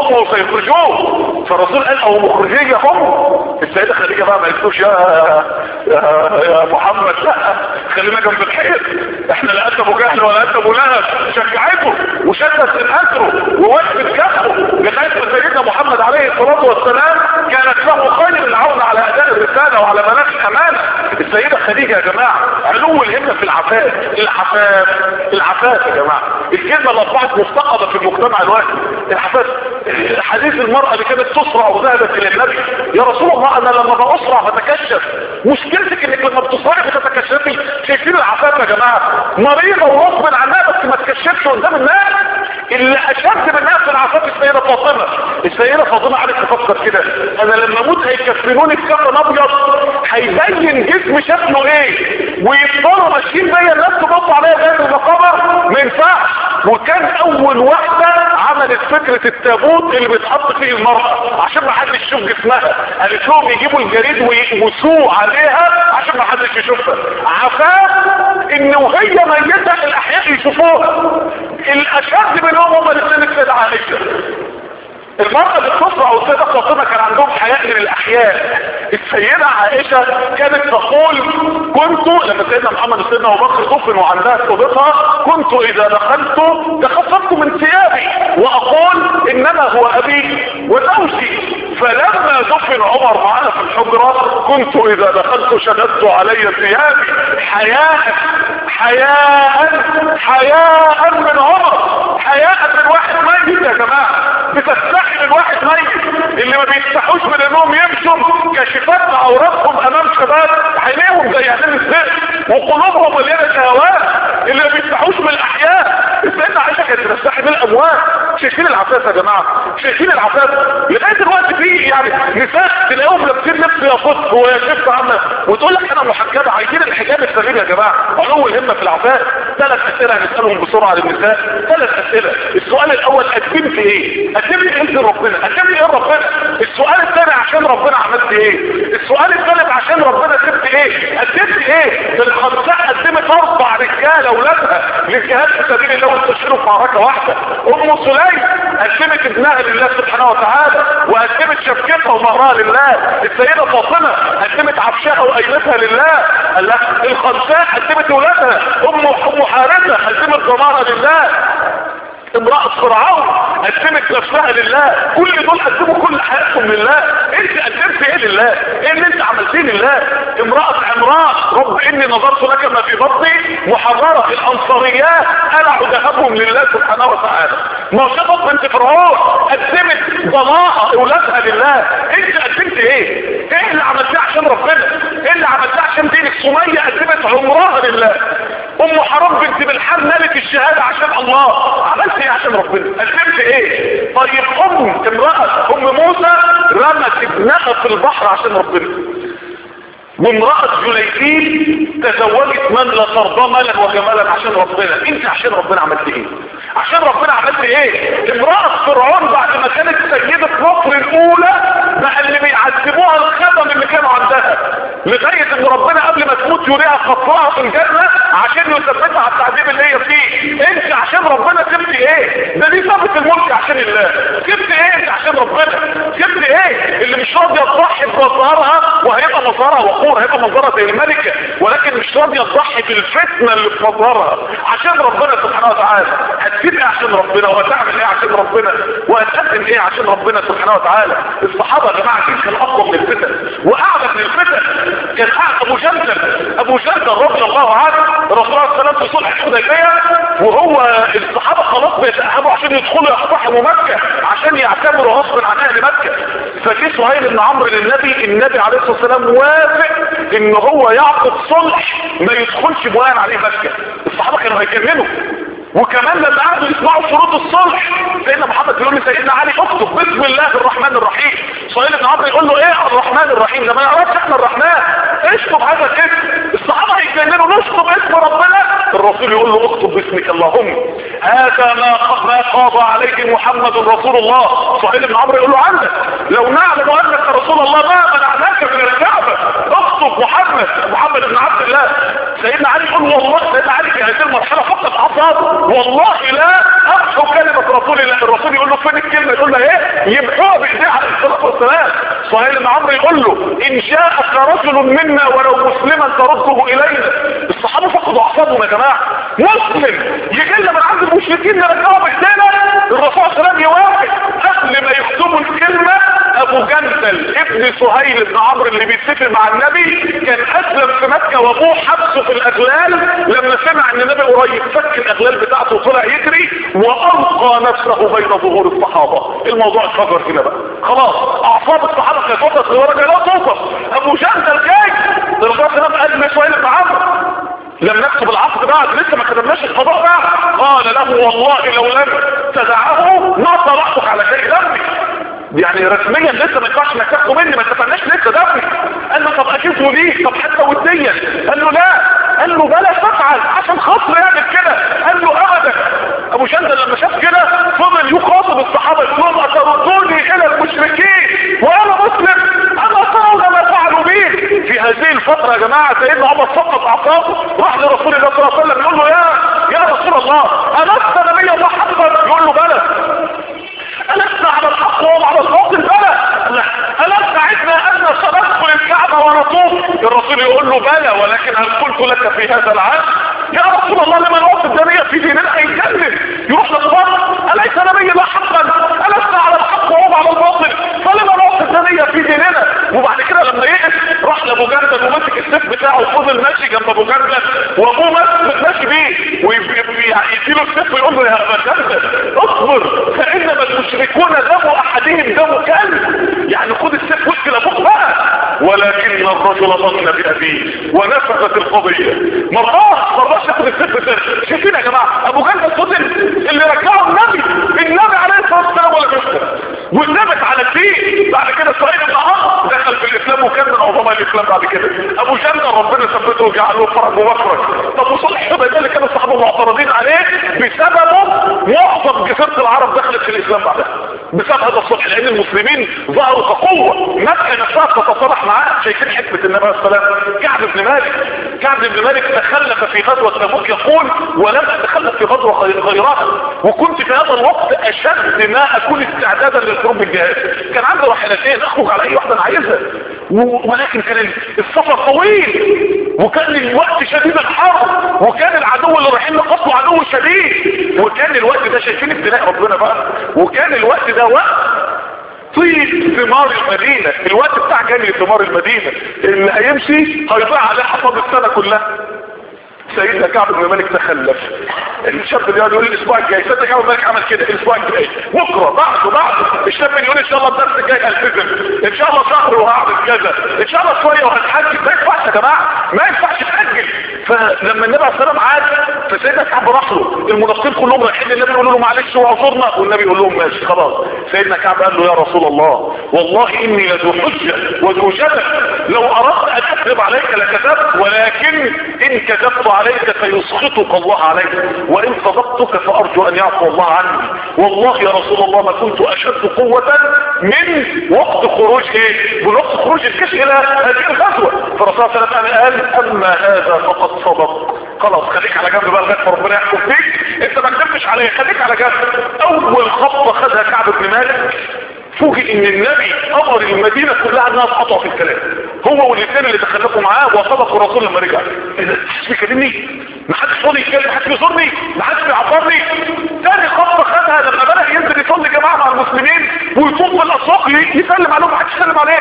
امه سيخرجوه فالرسول قال او مخرجيهم السيدة خديجة بقى ما قالتوش يا يا, يا محمد لا خلينا جنب الحيط احنا لا انت ابو جهل ولا انت ابو لهب شجعته وشدت من اثره ووقفت جنبه لغايه ما سيدنا محمد عليه الصلاه والسلام كانت له خير العون على اداء الرساله وعلى مناخ الامانه السيده خديجه يا جماعه علو الهمه في العفاف العفاف العفاف يا جماعه الكلمه اللي اصبحت مفتقده في المجتمع الوقتي العفاف حديث المراه اللي كانت تسرع وذهبت الى النبي يا رسول الله انا لما باسرع بتكشف مشكلتك انك لما بتسرعي بتتكشفي شايفين العفاف يا جماعه مريضه وغصب عنها بس ما تكشفش قدام الناس اللي اشد منها في العفاف السيده فاطمه السيده فاطمه قعدت تفكر كده انا لما اموت هيكفنوني بكفن ابيض هيبين جسم شكله ايه ويفضلوا ماشيين بيا الناس تبص عليا زي المقابر ما ينفعش وكان اول واحده عملت فكره التابوت اللي بيتحط فيه المراه عشان ما حدش يشوف جسمها قالت لهم يجيبوا الجريد ويبوسوه عليها عشان ما حدش يشوفها عفاف ان وهي ميته الاحياء يشوفوها الاشد منهم هم الاثنين السيده عائشه المرأة بالكفر او السيدة فاطمة كان عندهم حياء من الاحياء السيدة عائشة كانت تقول كنت لما سيدنا محمد وسيدنا ابو بكر دفنوا عندها صديقها كنت اذا دخلت تخففت من ثيابي واقول انما هو ابي وزوجي فلما دفن عمر معنا في الحجرة كنت اذا دخلت شددت علي ثيابي حياء حياء حياء من عمر حياء من واحد ميت يا جماعة بتستحي من واحد ميت اللي ما بيستحوش من انهم يمشوا كشفات عوراتهم امام شباب عينيهم زي عينين الذئب وقلوبهم مليانه شهوات اللي ما بيستحوش من الاحياء السيدة عائشة كانت بتستحي من الاموات شايفين العفاف يا جماعة شايفين العفاف لغاية دلوقتي في يعني نساء تلاقيهم لابسين لبس يا فص ويا شفت عامة وتقول لك انا محجبة عايزين الحجاب السليم يا جماعة علو الهمة في العفاف ثلاث اسئلة هنسألهم بسرعة للنساء ثلاث اسئلة السؤال الاول قدمت ايه قدمت ايه لربنا قدمت ايه لربنا السؤال الثاني عشان ربنا عملت ايه السؤال الثالث عشان ربنا سبت ايه قدمت ايه الخمساء قدمت اربع رجاله اولادها للجهاد في سبيل الله واستشهدوا في معركه واحده ام سليم قدمت ابنها لله سبحانه وتعالى وقدمت شبكتها ومهرها لله السيده فاطمه قدمت عفشها وقيمتها لله قال لها الخمساء قدمت اولادها ام ام حارثه قدمت ضمانها لله امرأة فرعون قدمت نفسها لله كل دول قدموا كل حياتهم لله انت قدمت ايه لله ايه اللي انت عملتيه لله امرأة عمران رب اني نظرت لك ما في بطني محررة الانصاريات قلعوا ذهبهم لله سبحانه وتعالى ناشطة بنت فرعون قدمت ضناها اولادها لله انت قدمت ايه ايه اللي عملتيه عشان ربنا ايه اللي عملتيه عشان دينك سمية قدمت عمرها لله ام حرام بنت بالحال نالت الشهادة عشان الله عملت ايه عشان ربنا قدمت ايه طيب ام امرأة ام موسى رمت ابنها في البحر عشان ربنا وامرأة جليفين تزوجت من لا ترضى مالا وجمالا عشان ربنا انت عشان ربنا عملت ايه عشان ربنا عملت ايه امرأة فرعون بعد ما كانت سيدة مصر الاولى بقى اللي بيعذبوها الخدم اللي كانوا عندها لغاية ان ربنا قبل ما تموت يريها خطرها في الجنة عشان يثبتها على التعذيب اللي هي فيه انت عشان ربنا سبت ايه ده دي ثبت الملك عشان الله سبت ايه انت عشان ربنا سبت ايه اللي مش راضية تضحي بمظهرها وهيبقى مظهرها وقور هيبقى مظهرها زي الملكة ولكن مش راضية تضحي بالفتنة اللي في مظهرها عشان ربنا سبحانه وتعالى هتسيب ايه عشان ربنا وهتعمل ايه عشان ربنا وهتقدم ايه عشان ربنا سبحانه وتعالى الصحابة يا جماعة كان كان اقوى من الفتن واعلى من الفتن كان قاعد ابو جندل ابو جندل رضي الله عنه الرسول عليه السلام في صلح الحديبيه وهو الصحابه خلاص بيتاهبوا عشان يدخلوا يقتحموا مكه عشان يعتبروا غصب عن اهل مكه فجه سهيل بن عمرو للنبي النبي عليه الصلاه والسلام وافق ان هو يعقد صلح ما يدخلش بناء عليه مكه الصحابه كانوا هيكملوا وكمان لما قعدوا يسمعوا شروط الصلح سيدنا محمد بيقول لسيدنا علي اكتب بسم الله الرحمن الرحيم سهيل بن عمرو يقول له ايه الرحمن الرحيم لما يعرفش احنا الرحمن اشطب هذا الاسم الصحابه هيتجننوا نشطب اسم ربنا الرسول يقول له اكتب باسمك اللهم هذا ما ما قاضى عليه محمد رسول الله سهيل بن عمرو يقول له عندك لو نعلم انك رسول الله ما منعناك من الكعبه اكتب اخطب محمد محمد بن عبد الله سيدنا علي يقول والله سيدنا علي في هذه المرحله فقط اعصابه والله لا امحو كلمه رسول الله الرسول يقول له فين الكلمه يقول له ايه يمحوها بايديه عليه الصلاه والسلام سهيل بن عمرو يقول له ان جاءك رجل منا ولو مسلما ترده الينا الصحابه فقدوا اعصابهم يا جماعه مسلم يجي لنا من عند المشركين نرجعه بايدينا الرسول صلى الله عليه وسلم يوافق قبل ما يكتبوا الكلمه ابو جندل ابن سهيل بن عمرو اللي بيتفق مع النبي كان اسلم في مكه وابوه حبسه في الاغلال لما سمع ان النبي قريب فك الاغلال بتاعته وطلع يجري والقى نفسه بين ظهور الصحابه الموضوع اتفجر هنا بقى خلاص اعصاب الصحابه كانت وصلت لدرجه لا توصف ابو جندل جاي الرسول صلى الله عليه وسلم قال لسهيل بن عمرو لم نكتب العقد بعد لسه ما كتبناش القضاء بعد قال له والله لو لم تدعه ما طلعتك على شيء دمي يعني رسميا لسه ما ينفعش انك تاخده مني ما اتفقناش لسه دمي قال له طب اكيد ليه طب حتى وديا قال له لا قال له بلا تفعل عشان خاطر يعمل كده قال له ابدا ابو شندل لما شاف كده فضل يخاطب الصحابه يقول لهم اتردوني الى المشركين وانا مسلم اما ترون ما فعلوا بي في هذه الفتره يا جماعه سيدنا عمر سقط اعصابه راح لرسول الله صلى الله عليه وسلم يقول له يا يا رسول الله الست نبي الله حقا يقول له بلى ألسنا على الحق وهم على الباطل بلى ألسنا عدنا أن سندخل الكعبة ونطوف الرسول يقول له بلى ولكن هل قلت لك في هذا العام يا رسول الله لمن وقت الدنيا في ديننا هيتكلم يروح للبر أليس نبي الله حقا ألسنا على الحق وهم على الباطل فلمن وقت الدنيا في ديننا وبعد كده لما يئس راح لابو جندل ومسك السيف بتاعه وفضل ماشي جنب ابو جندل وابوه ماشي بيه ويديله السيف ويقول له يا ابا جندل اصبر فانما المشركون دم احدهم دم كلب يعني خد السيف وش لابوك بقى ولكن الرجل ظن بابيه ونفذت القضيه مراه مراه ياخد السيف بتاعه شايفين يا جماعه ابو جندل فضل اللي رجعه النبي النبي عليه الصلاه والسلام ولا بيسلم وثبت على الدين بعد كده اسرائيل بن عمرو دخل في الاسلام وكان من عظماء الاسلام بعد كده ابو جندل ربنا ثبته وجعله فرج ومخرج طب وصلح الحديبيه اللي كانوا الصحابه معترضين عليه بسببه معظم جزيره العرب دخلت في الاسلام بعدها بسبب هذا الصلح لان المسلمين ظهروا كقوه مكه نفسها تتصالح معاه شايفين حكمه النبي عليه الصلاه والسلام كعب بن مالك كعب بن مالك تخلف في غزوه تبوك يقول ولم اتخلف في غزوه غيرها وكنت في هذا الوقت اشد ما اكون استعدادا للخروج بالجهاد كان عندي راحلتين اخرج على اي واحده انا عايزها ولكن كان السفر طويل وكان الوقت شديد الحر وكان العدو اللي رايحين نقصوا عدو شديد وكان الوقت ده شايفين ابتلاء ربنا بقى وكان الوقت ده وقت طيب ثمار المدينة الوقت بتاع جري ثمار المدينة اللي هيمشي هيضيع عليه حصاد السنة كلها سيدنا كعب بن مالك تخلف الشاب اللي يقول الاسبوع الجاي سيدنا كعب بن مالك عمل كده الاسبوع الجاي بكره بعده بعده الشاب اللي يقول ان شاء الله الدرس الجاي التزم ان شاء الله شهر وهعمل كذا ان شاء الله شويه وهتحجج ما ينفعش يا جماعه ما ينفعش تاجل فلما النبي عليه الصلاه والسلام عاد فسيدنا كعب راح له المنافقين كلهم رايحين للنبي يقولوا له معلش واعذرنا والنبي يقول لهم ماشي خلاص سيدنا كعب قال له يا رسول الله والله اني لذو حجه وذو جدل لو اردت ان اكذب عليك لكذبت ولكن ان كذبت عليك فيسخطك الله عليك وان صدقتك فارجو ان يعفو الله عني والله يا رسول الله ما كنت اشد قوة من وقت خروج ايه من وقت خروج الكش الى هذه الغزوة فالرسول صلى الله عليه وسلم قال اما هذا فقد صدق خلاص خليك على جنب بقى لغايه ربنا يحكم فيك انت ما كذبتش عليه خليك على جنب اول خطوه خدها كعب بن مالك فوجئ ان النبي امر المدينة كلها انها تقطع في الكلام هو والاثنين اللي تخلفوا معاه وصدقوا الرسول لما رجع ايه ده محدش بيكلمني ما حدش فاضي يتكلم ما حدش بيزورني ما حدش بيعبرني تاني خطوه خدها لما بدا ينزل يصلي جماعه مع المسلمين ويطوف في الاسواق يسلم عليهم ما حدش يسلم عليه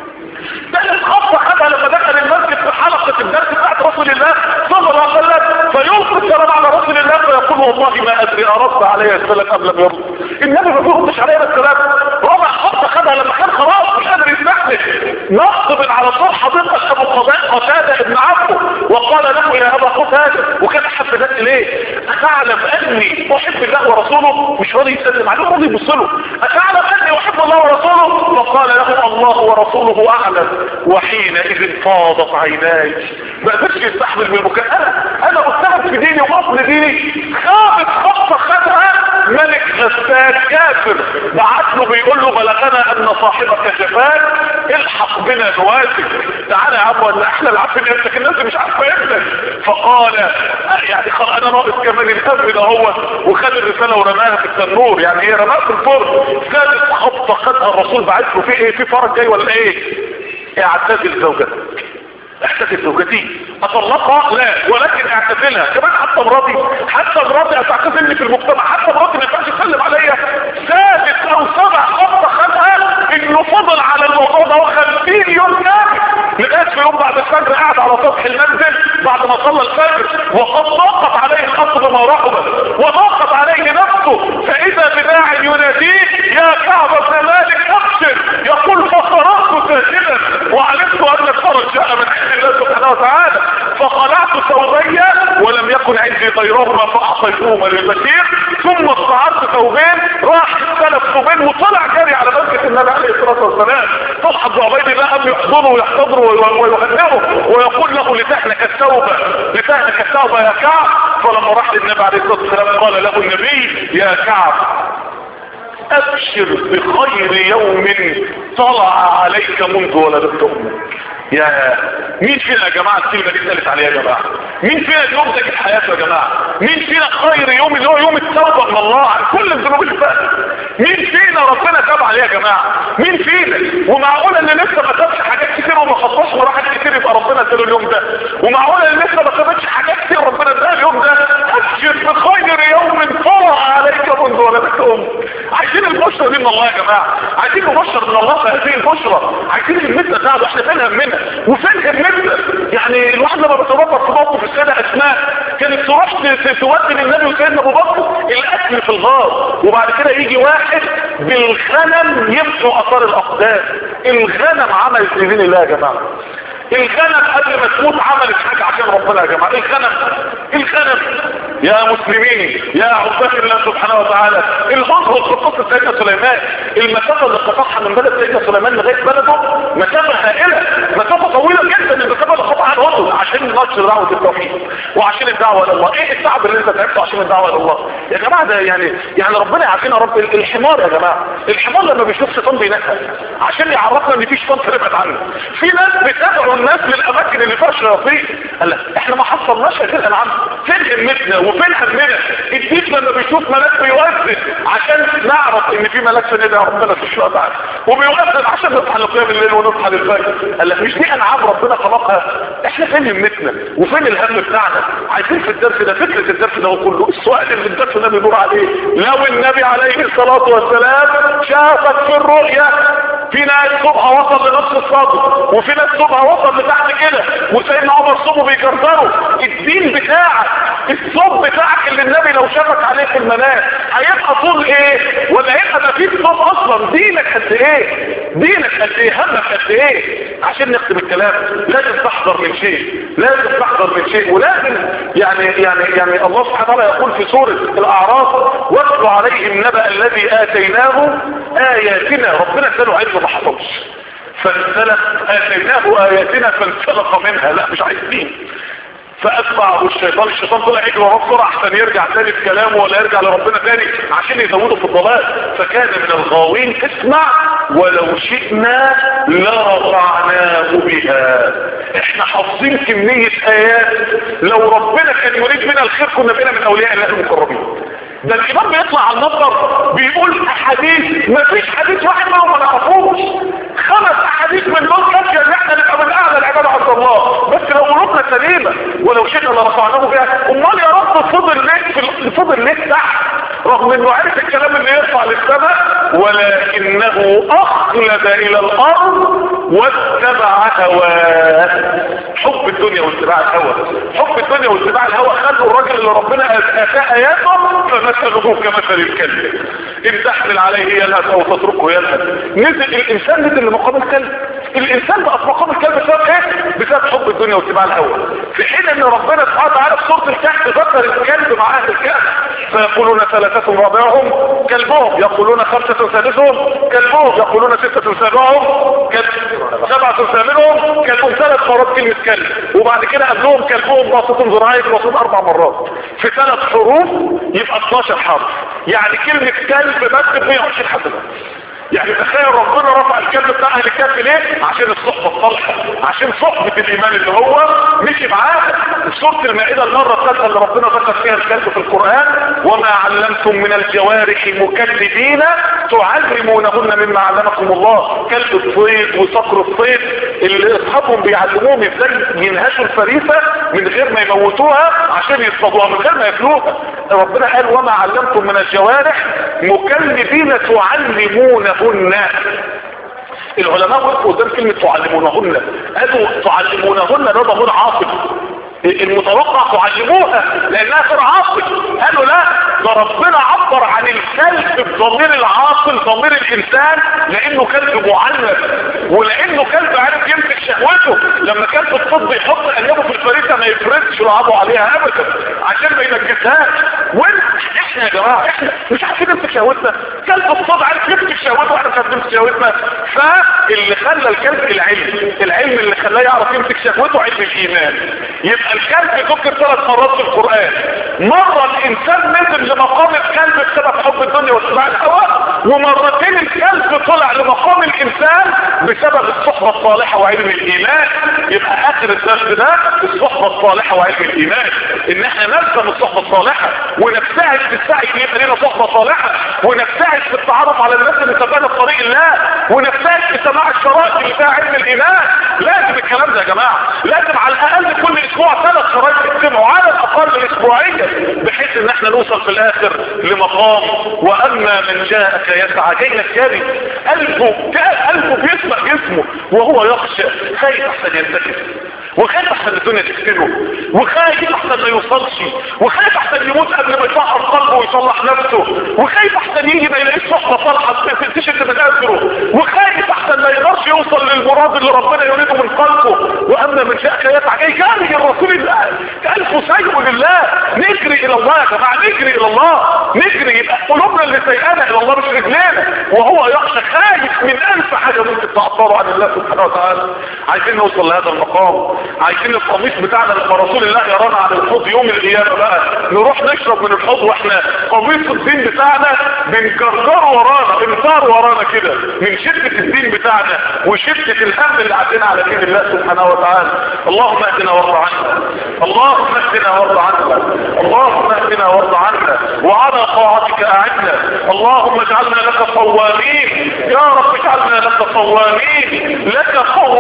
ثالث خطوه خدها لما دخل المسجد في حلقه الدرس بتاعت رسول الله صلى الله عليه وسلم فيلقي السلام على رسول الله فيقول والله ما ادري ارد عليه السلام قبل ما يرد النبي ما بيردش عليه السلام رابع خطه خدها لما كان خلاص مش قادر يستحمل نصب على طول حديقه ابو قتاده قتاده ابن عمه وقال له يا ابا قتاده وكان احب الناس اليه اتعلم اني احب الله ورسوله مش راضي يسلم عليه راضي يبص له اتعلم اني احب الله ورسوله فقال له الله ورسوله اعلم وحينئذ فاضت عيناي ما قدرش يستحمل من البكاء انا انا مستهد في ديني واصل ديني خامس خطه خدها ملك غسان كافر بعت له بيقول له بلغنا ان صاحبك شفاك الحق بنا نواسك تعالى يا عم احنا اللي عارفين انتك الناس مش عارفه ابنك فقال يعني خلاص انا ناقص كمان الاب ده هو وخد الرساله ورماها في التنور يعني ايه رماها في الفرن ثالث خبطه خدها الرسول بعت له في ايه في فرج جاي ولا ايه اعتزل زوجتك اعتزل زوجتي اطلقها لا ولكن اعتزلها كمان حتى مراتي حتى مراتي هتعتزلني في المجتمع حتى مراتي ما ينفعش تسلم عليا سادس او سبع خبطه خدها انه فضل على الموضوع ده 50 يوم كامل لغايه في يوم بعد الفجر قاعد على سطح المنزل بعد ما صلى الفجر وقد ضاقت عليه الارض ما رحبت وضاقت عليه نفسه فاذا بداع يناديه يا كعب بن مالك ابشر يقول فقرات ساجدا وعلمت ان الفرج جاء من عند الله سبحانه وتعالى فخلعت ثوبي ولم يكن عندي غيرهما فاعطيتهما للبشير ثم استعرت ثوبين راح استلف ثوبين وطلع جري على مسجد النبي عليه الصلاه والسلام طلحه بن عبيد الله قام يحضره ويحتضره ويهنئه ويقول له لتحنك التوبه لتحنك التوبه يا كعب فلما راح للنبي عليه الصلاه والسلام قال له النبي يا كعب ابشر بخير يوم طلع عليك منذ ولدت امك يا مين فينا يا جماعة الكلمة دي اتقالت عليها يا جماعة مين فينا اليوم ده جه حياته يا جماعة مين فينا خير يوم اللي هو يوم التوبة من الله عن كل الذنوب اللي فاتت مين فينا ربنا تاب عليه يا جماعة مين فينا ومعقولة اللي لسه ما تابش حاجات كتير وما خطوش وراحت كتير يبقى ربنا اداله اليوم ده ومعقولة اللي لسه ما تابتش حاجات كتير ربنا اداله اليوم ده ابشر بخير يوم طلع عليك منذ ولدت امك عايزين البشرى دي من الله يا جماعة عايزين نبشر من الله في هذه البشرى عايزين المثل ده احنا فين همنا وفين همنا يعني الواحد لما بتربط في موقف السيدة اسماء كانت تروح تودي للنبي وسيدنا ابو بكر الاكل في الغار وبعد كده يجي واحد بالغنم يمحو اثار الاقدام الغنم عمل دين الله يا جماعه الغنم قبل ما تموت عملت حاجة عشان ربنا يا جماعة الغنم الغنم يا مسلمين يا عباد الله سبحانه وتعالى الهضر في قصة سيدنا سليمان المسافة اللي قطعها من بلد سيدنا سليمان لغاية بلده مسافة هائلة مسافة طويلة جدا المسافة اللي قطعها الهضر عشان نشر دعوة التوحيد وعشان الدعوة الى الله ايه التعب اللي انت تعبته عشان الدعوة الى الله يا جماعة ده يعني يعني ربنا يعافينا رب الحمار يا جماعة الحمار لما بيشوف شيطان بينقل عشان يعرفنا ان في شيطان تبعد عنه في ناس بتدعو الناس للاماكن اللي فيها شياطين قال لك احنا ما حصلناش هذه الانعام فين همتنا وفين همنا الديك لما بيشوف ملاك بيؤذن عشان نعرف ان في ملاك سندها ربنا في الشوق تعالى وبيؤذن عشان نصحى لقيام الليل ونصحى للفجر قال لك مش دي انعام ربنا خلقها احنا فين همتنا وفين الهم بتاعنا عايزين في الدرس ده فكره الدرس ده هو كله السؤال اللي الدرس ده بيدور عليه لو النبي عليه الصلاه والسلام شافك في الرؤيا في ناس صبح وصل لنص الصدر وفي ناس صبح وصل لتحت كده وسيدنا عمر صبه بيكرره الدين بتاعك الصوت بتاعك اللي النبي لو شافك عليه في المنام هيبقى طول ايه ولا هيبقى ما فيش صوت اصلا دينك قد ايه دينك قد ايه همك قد ايه عشان نختم الكلام لازم تحذر من شيء لازم تحذر من شيء ولازم يعني يعني يعني الله سبحانه وتعالى يقول في سوره الاعراف واتل عليهم نبأ الذي اتيناه اياتنا ربنا اداله علم ما حفظش فانسلخ اتيناه اياتنا فانسلخ منها لا مش عايزين فاتبعه الشيطان الشيطان طلع يجري وراه بسرعه عشان يرجع تاني في كلامه ولا يرجع لربنا تاني عشان يزوده في الضلال فكان من الغاوين اسمع ولو شئنا لرفعناه بها احنا حافظين كمية ايات لو ربنا كان يريد منا الخير كنا بقينا من اولياء الله المقربين ده الامام بيطلع على المنبر بيقول احاديث ما فيش حديث واحد منهم ما نعرفوش خمس احاديث من دول كافيه ان احنا نبقى من اعلى العباده عند الله بس لو قلوبنا سليمه ولو شئنا لرفعناه بها امال يا رب فضل ليه في فضل ليه تحت رغم انه عارف الكلام اللي يرفع للسماء ولكنه اخلد الى الارض واتبع هواه حب الدنيا واتباع الهوى حب الدنيا واتباع الهوى خلوا الراجل اللي ربنا اتاه اياته فمثله كمثل الكلب ان تحمل عليه يلهث او تتركه يلهث نزل الانسان نزل لمقام الكلب الانسان بقى في مقام الكلب بسبب ايه بسبب حب الدنيا واتباع الهوى في حين ان ربنا سبحانه وتعالى في سوره الكهف ذكر الكلب مع اهل الكهف فيقولون ثلاثة رابعهم كلبهم يقولون خمسة سادسهم كلبهم يقولون ستة سابعهم سبعة ثامنهم كلبهم ثلاث مرات كلمة كلب وبعد كده قبلهم كلبهم باسط ذراعي باسط اربع مرات في ثلاث حروف يبقى 12 حرف يعني كلمة كلب بس ب 120 حسنة يعني تخيل ربنا رفع الكلب بتاع اهل الكهف ليه عشان الصحبة الصالحة عشان صحبة الايمان اللي هو مشي معاه سورة المائدة المرة الثالثة اللي ربنا ذكر فيها الكلب في القرآن وما علمتم من الجوارح مكلبين تعلمونهن مما علمكم الله كلب الصيد وصقر الصيد اللي اصحابهم بيعلموهم ازاي ينهشوا الفريسة من غير ما يموتوها عشان يصطادوها من غير ما ياكلوها ربنا قال وما علمتم من الجوارح مكلبين تعلمونهن العلماء وقفوا قدام كلمة تعلمونهن قالوا تعلمونهن ده ضمير عاطف المتوقع تعلموها لانها غير عاقل قالوا لا ده ربنا عبر عن الكلب بضمير العاقل ضمير الانسان لانه كلب معلم ولانه كلب عارف يمسك شهوته لما كلب الطب يحط انيابه في الفريسه ما يفرزش يلعبوا عليها ابدا عشان ما ينجسهاش وانت احنا يا جماعه احنا مش عارفين نمسك شهوتنا كلب الطب عارف يمسك شهوته واحنا مش عارفين نمسك شهوتنا فاللي خلى الكلب العلم العلم اللي خلاه يعرف يمسك شهوته علم الايمان يبقى الكلب ذكر ثلاث مرات في القرآن مرة الانسان نزل لمقام الكلب بسبب حب الدنيا واتباع الهوى ومرتين الكلب طلع لمقام الانسان بسبب الصحبة الصالحة وعلم الايمان يبقى اخر الدرس ده الصحبة الصالحة وعلم الايمان ان احنا نلزم الصحبة الصالحة ونبتعد في السعي ان يبقى لنا صحبة صالحة ونبتعد في التعرف على الناس اللي تبعنا في طريق الله ونبتعد في سماع الشرائط اللي فيها علم الايمان لازم الكلام ده يا جماعة لازم على الاقل كل اسبوع ثلاث شرايط تجتمعوا على الاقل اسبوعيا بحيث ان احنا نوصل في الاخر لمقام واما من جاءك يسعى جاي لك جاري قلبه قلبه بيسمع جسمه وهو يخشى خايف احسن ينتكس وخايف احسن الدنيا تفتنه وخايف احسن ما يوصلش وخايف احسن يموت قبل ما يطهر قلبه ويصلح نفسه وخايف احسن يجي ما يلاقيش صحبه صالحه تشد من اثره وخايف احسن ما يقدرش يوصل للمراد اللي ربنا يريده من قلبه واما من جاءك يسعى جاي جاري الرسول الله الف سيء لله نجري الى الله يا جماعه نجري الى الله نجري يبقى قلوبنا اللي سيئانه الى الله مش رجلينا وهو يخشى خايف من الف حاجه ممكن تعطره عن الله سبحانه وتعالى عايزين نوصل لهذا المقام عايزين القميص بتاعنا لما رسول الله يرانا عن الحوض يوم القيامه بقى نروح نشرب من الحوض واحنا قميص الدين بتاعنا بنجرجر ورانا انصار ورانا كده من شده الدين بتاعنا وشده الهم اللي عندنا على دين الله سبحانه وتعالى اللهم اهدنا وارض عنا اللهم اهدنا وارض عنا اللهم اهدنا وارض عنا وعلى طاعتك اعنا اللهم اجعلنا لك صوامين يا رب اجعلنا لك صوامين لك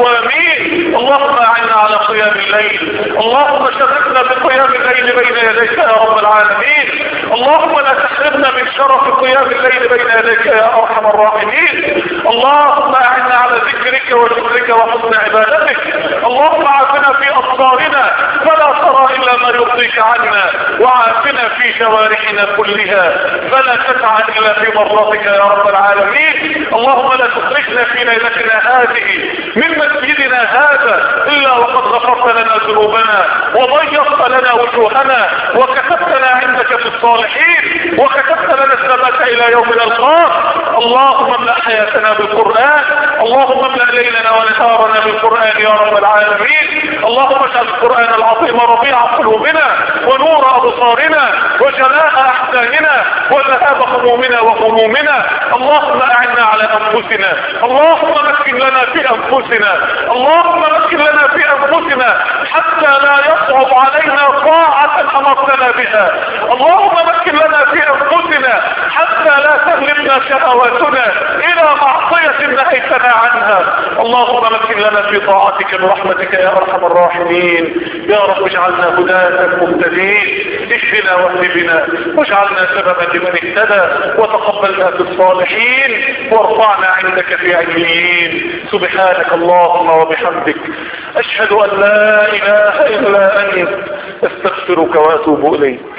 قوامين اللهم اعنا على قيام الليل اللهم شرفنا بقيام الليل بين يديك يا رب العالمين اللهم لا تحرمنا من شرف قيام الليل بين يديك يا ارحم الراحمين اللهم اعنا على ذكرك وشكرك وحسن عبادتك اللهم عافنا في ابصارنا فلا ترى الا ما يرضيك عنا وعافنا في جوارحنا كلها فلا تسعى الا في مرضاتك يا رب العالمين اللهم لا تخرجنا في ليلتنا هذه من مسجدنا هذا الا وقد غفرت لنا ذنوبنا وضيقت لنا وجوهنا وكتبتنا عندك في الصالحين وكتبت لنا الثبات الى يوم نلقاك اللهم املا حياتنا بالقران اللهم املا ليلنا ونهارنا بالقران يا رب العالمين اللهم اجعل القران العظيم ربيع قلوبنا ونور ابصارنا وجلاء احزاننا وذهاب همومنا وغمومنا اللهم اعنا على انفسنا اللهم مكن لنا في انفسنا اللهم مكن لنا في انفسنا حتى لا يصعب علينا طاعة امرتنا بها اللهم مكن لنا في انفسنا حتى لا تغلبنا شهواتنا الى معصية نهيتنا عنها اللهم مكن لنا في طاعتك برحمتك يا ارحم الراحمين يا رب اجعلنا هداة مهتدين اهدنا واهد بنا واجعلنا سببا لمن اهتدى وتقبلنا في الصالحين وارفعنا عندك في عليين سبحانك اللهم وبحمدك اشهد ان لا اله الا انت استغفرك واتوب اليك